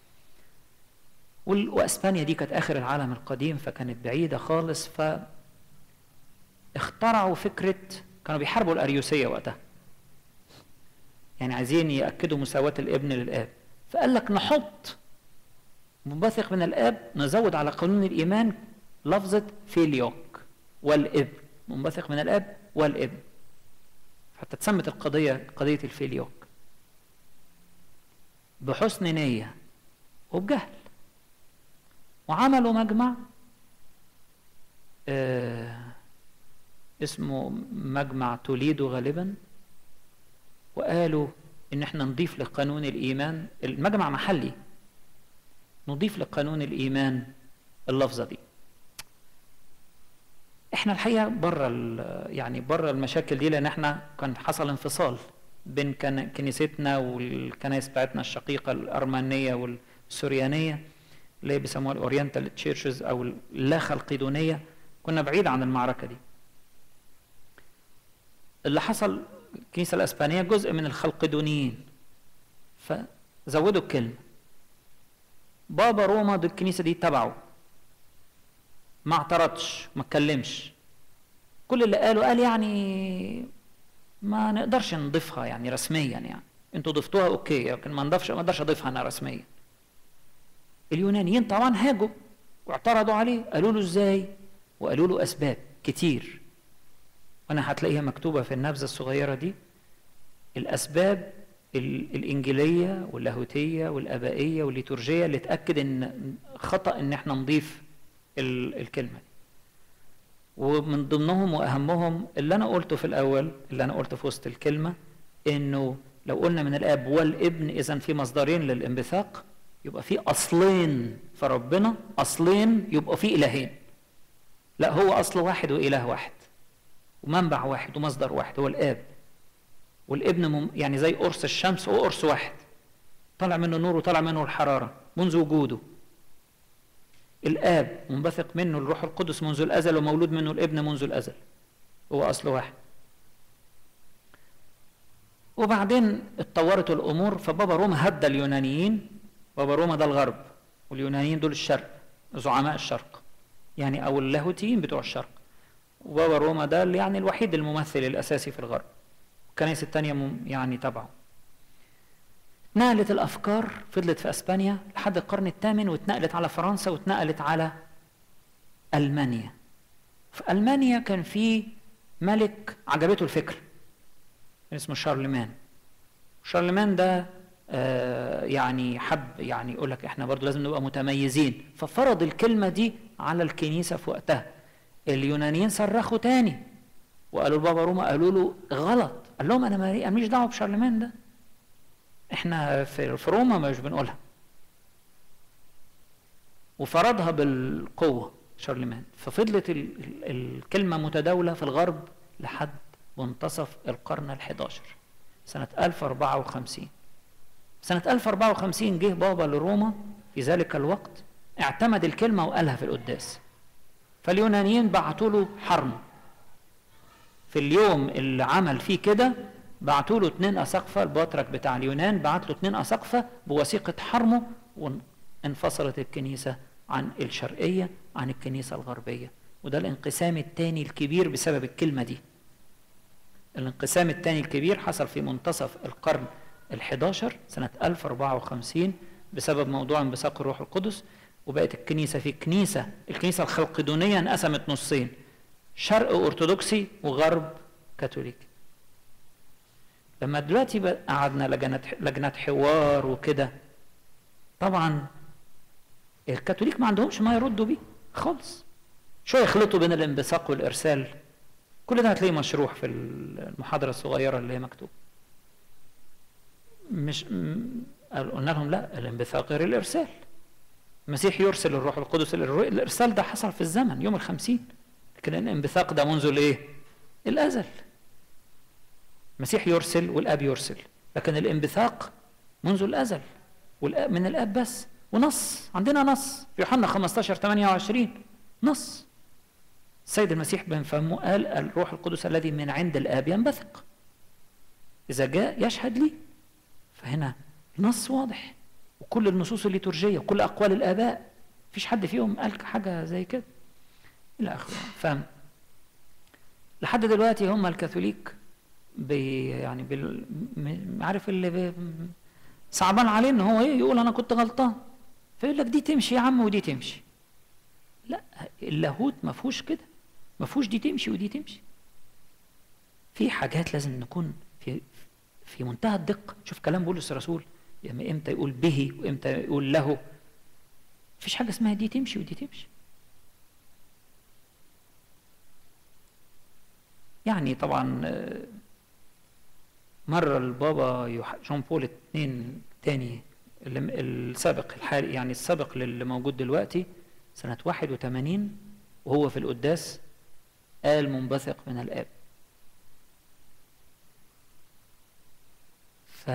[SPEAKER 2] وال- واسبانيا دي كانت اخر العالم القديم فكانت بعيده خالص ف اخترعوا فكره كانوا بيحاربوا الاريوسيه وقتها يعني عايزين ياكدوا مساواه الابن للاب فقال لك نحط منبثق من الاب نزود على قانون الايمان لفظه فيليوك والابن منبثق من الاب والابن حتى اتسمت القضيه قضيه الفيليوك بحسن نيه وبجهل وعملوا مجمع آه اسمه مجمع توليدو غالبا وقالوا ان احنا نضيف لقانون الايمان المجمع محلي نضيف لقانون الايمان اللفظه دي احنا الحقيقه بره يعني بره المشاكل دي لان احنا كان حصل انفصال بين كن- كنيستنا والكنائس بتاعتنا الشقيقه الارمنيه والسوريانيه اللي بيسموها الاورينتال تشيرشز او اللا خلقيدونيه كنا بعيد عن المعركه دي اللي حصل الكنيسه الاسبانيه جزء من الخلقدونيين فزودوا الكلمه بابا روما دي الكنيسه دي تبعه ما اعترضش ما اتكلمش كل اللي قاله قال يعني ما نقدرش نضيفها يعني رسميا يعني انتوا ضفتوها اوكي لكن ما نضيفش ما اقدرش اضيفها انا رسميا اليونانيين طبعا هاجوا واعترضوا عليه قالوا له ازاي وقالوا له اسباب كتير وانا هتلاقيها مكتوبه في النبذه الصغيره دي الاسباب ال- الانجيليه واللاهوتيه والابائيه والليتورجيه اللي تاكد ان خطا ان احنا نضيف ال- الكلمه دي ومن ضمنهم واهمهم اللي انا قلته في الاول اللي انا قلته في وسط الكلمه انه لو قلنا من الاب والابن اذا في مصدرين للانبثاق يبقى في اصلين في ربنا اصلين يبقى في الهين لا هو اصل واحد واله واحد ومنبع واحد ومصدر واحد هو الاب والابن مم يعني زي قرص الشمس هو قرص واحد طالع منه النور وطالع منه الحراره منذ وجوده الآب منبثق منه الروح القدس منذ الأزل ومولود منه الابن منذ الأزل هو أصل واحد وبعدين اتطورت الأمور فبابا روما هدى اليونانيين بابا روما ده الغرب واليونانيين دول الشرق زعماء الشرق يعني أو اللاهوتيين بتوع الشرق وبابا روما ده اللي يعني الوحيد الممثل الأساسي في الغرب الكنائس التانية مم- يعني تبعه نقلت الأفكار فضلت في أسبانيا لحد القرن الثامن واتنقلت على فرنسا واتنقلت على ألمانيا في ألمانيا كان في ملك عجبته الفكرة كان اسمه شارلمان شارلمان ده آه، يعني حب يعني يقول لك احنا برضو لازم نبقى متميزين ففرض الكلمة دي على الكنيسة في وقتها اليونانيين صرخوا تاني وقالوا لبابا روما قالوا له غلط قال لهم انا مالي- أنا ماليش دعوه بشارلمان ده احنا في في روما مش بنقولها وفرضها بالقوه شارلمان ففضلت ال- ال- الكلمه متداوله في الغرب لحد منتصف القرن ال11 سنه 1054 سنه 1054 جه بابا لروما في ذلك الوقت اعتمد الكلمه وقالها في القداس فاليونانيين بعتوا له حرم في اليوم اللي عمل فيه كده بعتوا له اتنين اساقفه البطرك بتاع اليونان بعت له اتنين اساقفه بوثيقه حرمه وانفصلت الكنيسه عن الشرقيه عن الكنيسه الغربيه وده الانقسام الثاني الكبير بسبب الكلمه دي الانقسام الثاني الكبير حصل في منتصف القرن ال11 سنه 1054 بسبب موضوع انبثاق الروح القدس وبقت الكنيسه في كنيسه الكنيسه الخلقدونيه انقسمت نصين شرق ارثوذكسي وغرب كاثوليكي لما دلوقتي بقى قعدنا لجنات لجنات حوار وكده طبعا الكاثوليك ما عندهمش ما يردوا بيه خالص شو يخلطوا بين الانبثاق والارسال كل ده هتلاقيه مشروح في المحاضره الصغيره اللي هي مكتوبه مش م- قلنا لهم لا الانبثاق غير الارسال المسيح يرسل الروح القدس الر- الارسال ده حصل في الزمن يوم الخمسين لكن الانبثاق ده منذ الايه الازل المسيح يرسل والاب يرسل لكن الانبثاق منذ الازل والاب من الاب بس ونص عندنا نص في يوحنا 15 28 نص السيد المسيح بن فمه قال الروح القدس الذي من عند الاب ينبثق اذا جاء يشهد لي فهنا نص واضح وكل النصوص الليتورجيه وكل اقوال الاباء مفيش حد فيهم قال حاجه زي كده الى اخره ف لحد دلوقتي هم الكاثوليك بي يعني بال م- عارف اللي بي صعبان عليه ان هو ايه يقول انا كنت غلطان فيقول لك دي تمشي يا عم ودي تمشي لا اللاهوت ما فيهوش كده ما فيهوش دي تمشي ودي تمشي في حاجات لازم نكون في في منتهى الدقه شوف كلام بولس الرسول يعني امتى يقول به وامتى يقول له مفيش حاجه اسمها دي تمشي ودي تمشي يعني طبعا آه، مرة البابا يوح- جون بول اثنين تاني اللي م- السابق الحالي يعني السابق للي موجود دلوقتي سنة 81 وهو في القداس قال منبثق من الآب ف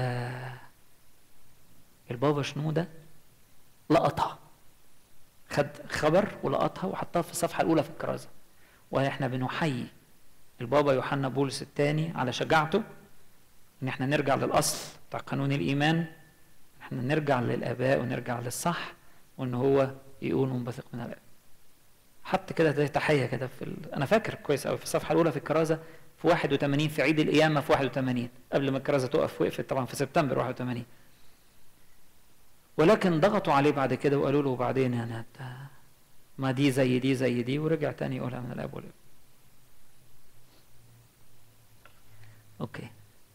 [SPEAKER 2] البابا شنودة لقطها خد خبر ولقطها وحطها في الصفحة الأولى في الكرازة واحنا بنحيي البابا يوحنا بولس الثاني على شجاعته ان احنا نرجع للاصل بتاع قانون الايمان احنا نرجع للاباء ونرجع للصح وان هو يقول منبثق من الاب حط كده زي تحيه كده في ال... انا فاكر كويس قوي في الصفحه الاولى في الكرازه في 81 في عيد القيامه في 81 قبل ما الكرازه تقف وقفت طبعا في سبتمبر 81 ولكن ضغطوا عليه بعد كده وقالوا له وبعدين يعني انت ما دي زي دي زي دي ورجع تاني يقولها من الاب والابن اوكي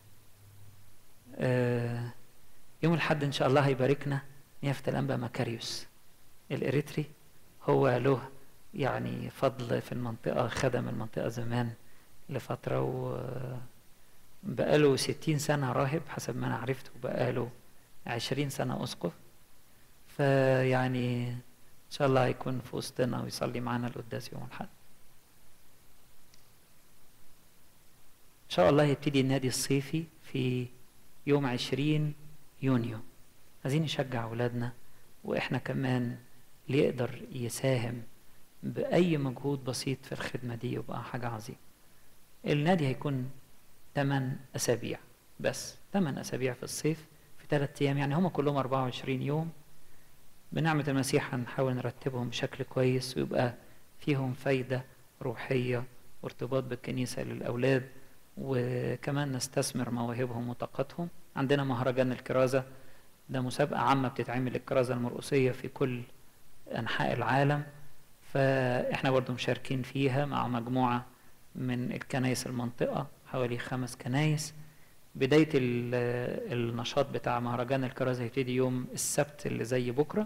[SPEAKER 2] آه يوم الحد ان شاء الله هيباركنا نيافة الانبا مكاريوس الاريتري هو له يعني فضل في المنطقة خدم المنطقة زمان لفترة و بقاله ستين سنة راهب حسب ما أنا عرفت وبقاله عشرين سنة أسقف فيعني إن شاء الله هيكون في وسطنا ويصلي معانا القداس يوم الأحد إن شاء الله يبتدي النادي الصيفي في يوم عشرين يونيو عايزين نشجع أولادنا وإحنا كمان اللي يقدر يساهم بأي مجهود بسيط في الخدمة دي يبقى حاجة عظيمة النادي هيكون 8 أسابيع بس 8 أسابيع في الصيف في 3 أيام يعني هم كلهم 24 يوم بنعمة المسيح هنحاول نرتبهم بشكل كويس ويبقى فيهم فايدة روحية وارتباط بالكنيسة للأولاد وكمان نستثمر مواهبهم وطاقتهم عندنا مهرجان الكرازة ده مسابقة عامة بتتعمل للكرازة المرقصية في كل أنحاء العالم فإحنا برضو مشاركين فيها مع مجموعة من الكنايس المنطقة حوالي خمس كنايس بداية ال- النشاط بتاع مهرجان الكرازة هيبتدي يوم السبت اللي زي بكرة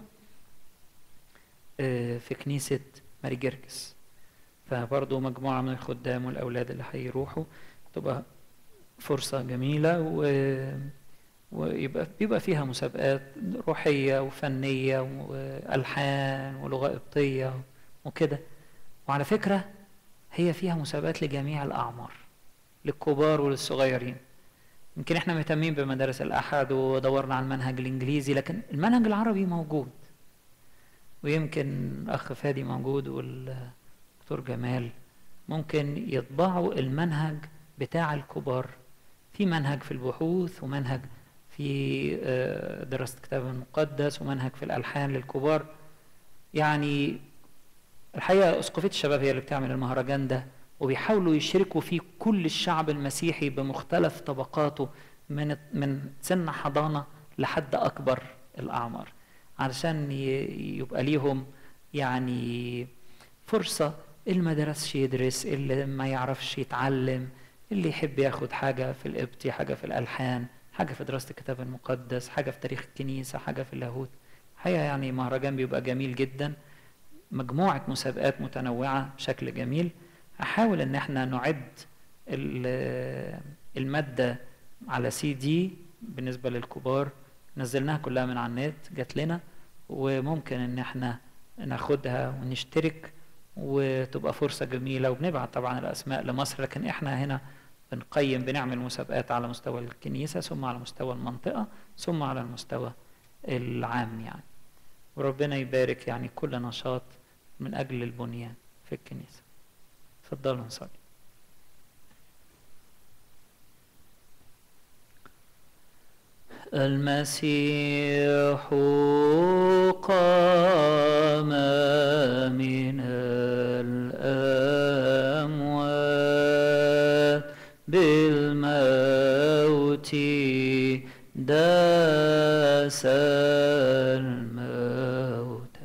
[SPEAKER 2] آه، في كنيسة ماري جرجس فبرضه مجموعة من الخدام والأولاد اللي هيروحوا تبقى فرصة جميلة و... ويبقى بيبقى فيها مسابقات روحية وفنية وألحان ولغة قبطية وكده وعلى فكرة هي فيها مسابقات لجميع الأعمار للكبار وللصغيرين يمكن احنا مهتمين بمدارس الأحد ودورنا على المنهج الإنجليزي لكن المنهج العربي موجود ويمكن أخ فادي موجود والدكتور جمال ممكن يطبعوا المنهج بتاع الكبار في منهج في البحوث ومنهج في آه، دراسة الكتاب المقدس ومنهج في الألحان للكبار يعني الحقيقة أسقفية الشباب هي اللي بتعمل المهرجان ده وبيحاولوا يشركوا فيه كل الشعب المسيحي بمختلف طبقاته من من سن حضانة لحد أكبر الأعمار علشان ي- يبقى ليهم يعني فرصة اللي ما درسش يدرس اللي ما يعرفش يتعلم اللي يحب ياخد حاجة في القبطي حاجة في الألحان حاجة في دراسة الكتاب المقدس حاجة في تاريخ الكنيسة حاجة في اللاهوت الحقيقة يعني مهرجان بيبقى جميل جدا مجموعة مسابقات متنوعة بشكل جميل هحاول ان احنا نعد ال- المادة على سي دي بالنسبة للكبار نزلناها كلها من على النت جات لنا وممكن ان احنا ناخدها ونشترك وتبقى فرصة جميلة وبنبعت طبعا الأسماء لمصر لكن احنا هنا بنقيم بنعمل مسابقات على مستوى الكنيسة ثم على مستوى المنطقة ثم على المستوى العام يعني وربنا يبارك يعني كل نشاط من أجل البنيان في الكنيسة تفضلوا نصلي المسيح قام من الأموات بالموت داس الموت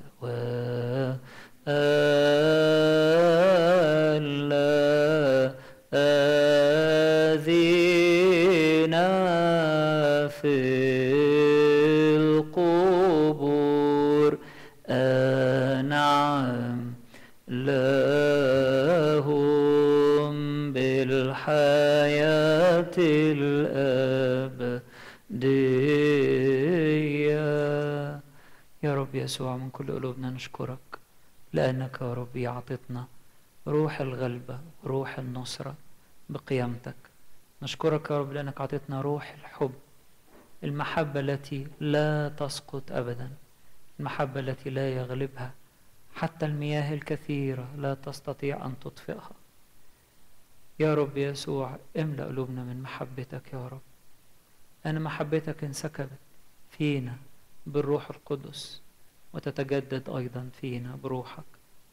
[SPEAKER 2] وألا أذينا في القبور أنعم لهم بالحياة الأبدية يا رب يسوع من كل قلوبنا نشكرك لأنك يا رب أعطتنا روح الغلبة روح النصرة بقيامتك نشكرك يا رب لأنك أعطتنا روح الحب المحبة التي لا تسقط أبدا المحبة التي لا يغلبها حتى المياه الكثيرة لا تستطيع أن تطفئها يا رب يسوع املأ قلوبنا من محبتك يا رب أن محبتك انسكبت فينا بالروح القدس وتتجدد أيضا فينا بروحك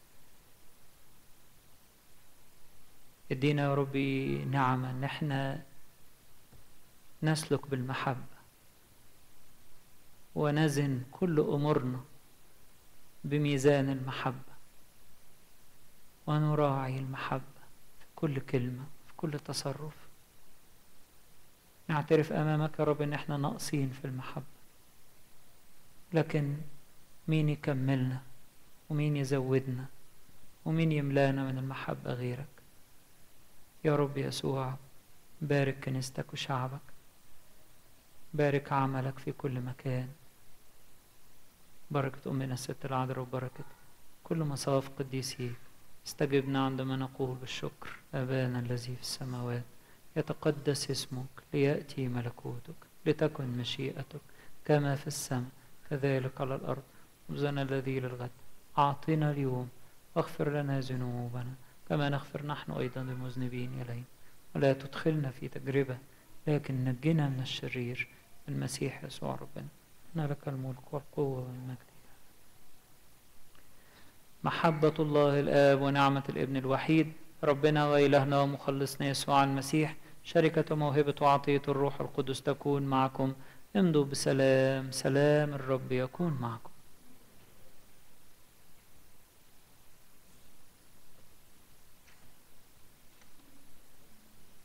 [SPEAKER 2] ادينا يا ربي نعمة ان احنا نسلك بالمحبة ونزن كل أمورنا بميزان المحبة ونراعي المحبة في كل كلمة في كل تصرف نعترف أمامك يا رب إن إحنا ناقصين في المحبة لكن مين يكملنا ومين يزودنا ومين يملانا من المحبة غيرك يا رب يسوع بارك كنيستك وشعبك بارك عملك في كل مكان بركة أمنا الست العذراء وبركة كل مصاف قديسيك استجبنا عندما نقول بالشكر أبانا الذي في السماوات يتقدس اسمك ليأتي ملكوتك لتكن مشيئتك كما في السماء كذلك على الأرض خبزنا الذي للغد أعطنا اليوم واغفر لنا ذنوبنا كما نغفر نحن أيضا للمذنبين إلينا ولا تدخلنا في تجربة لكن نجنا من الشرير المسيح يسوع ربنا إن لك الملك والقوة والمجد محبة الله الآب ونعمة الابن الوحيد ربنا وإلهنا ومخلصنا يسوع المسيح شركة موهبة وعطية الروح القدس تكون معكم امضوا بسلام سلام الرب يكون معكم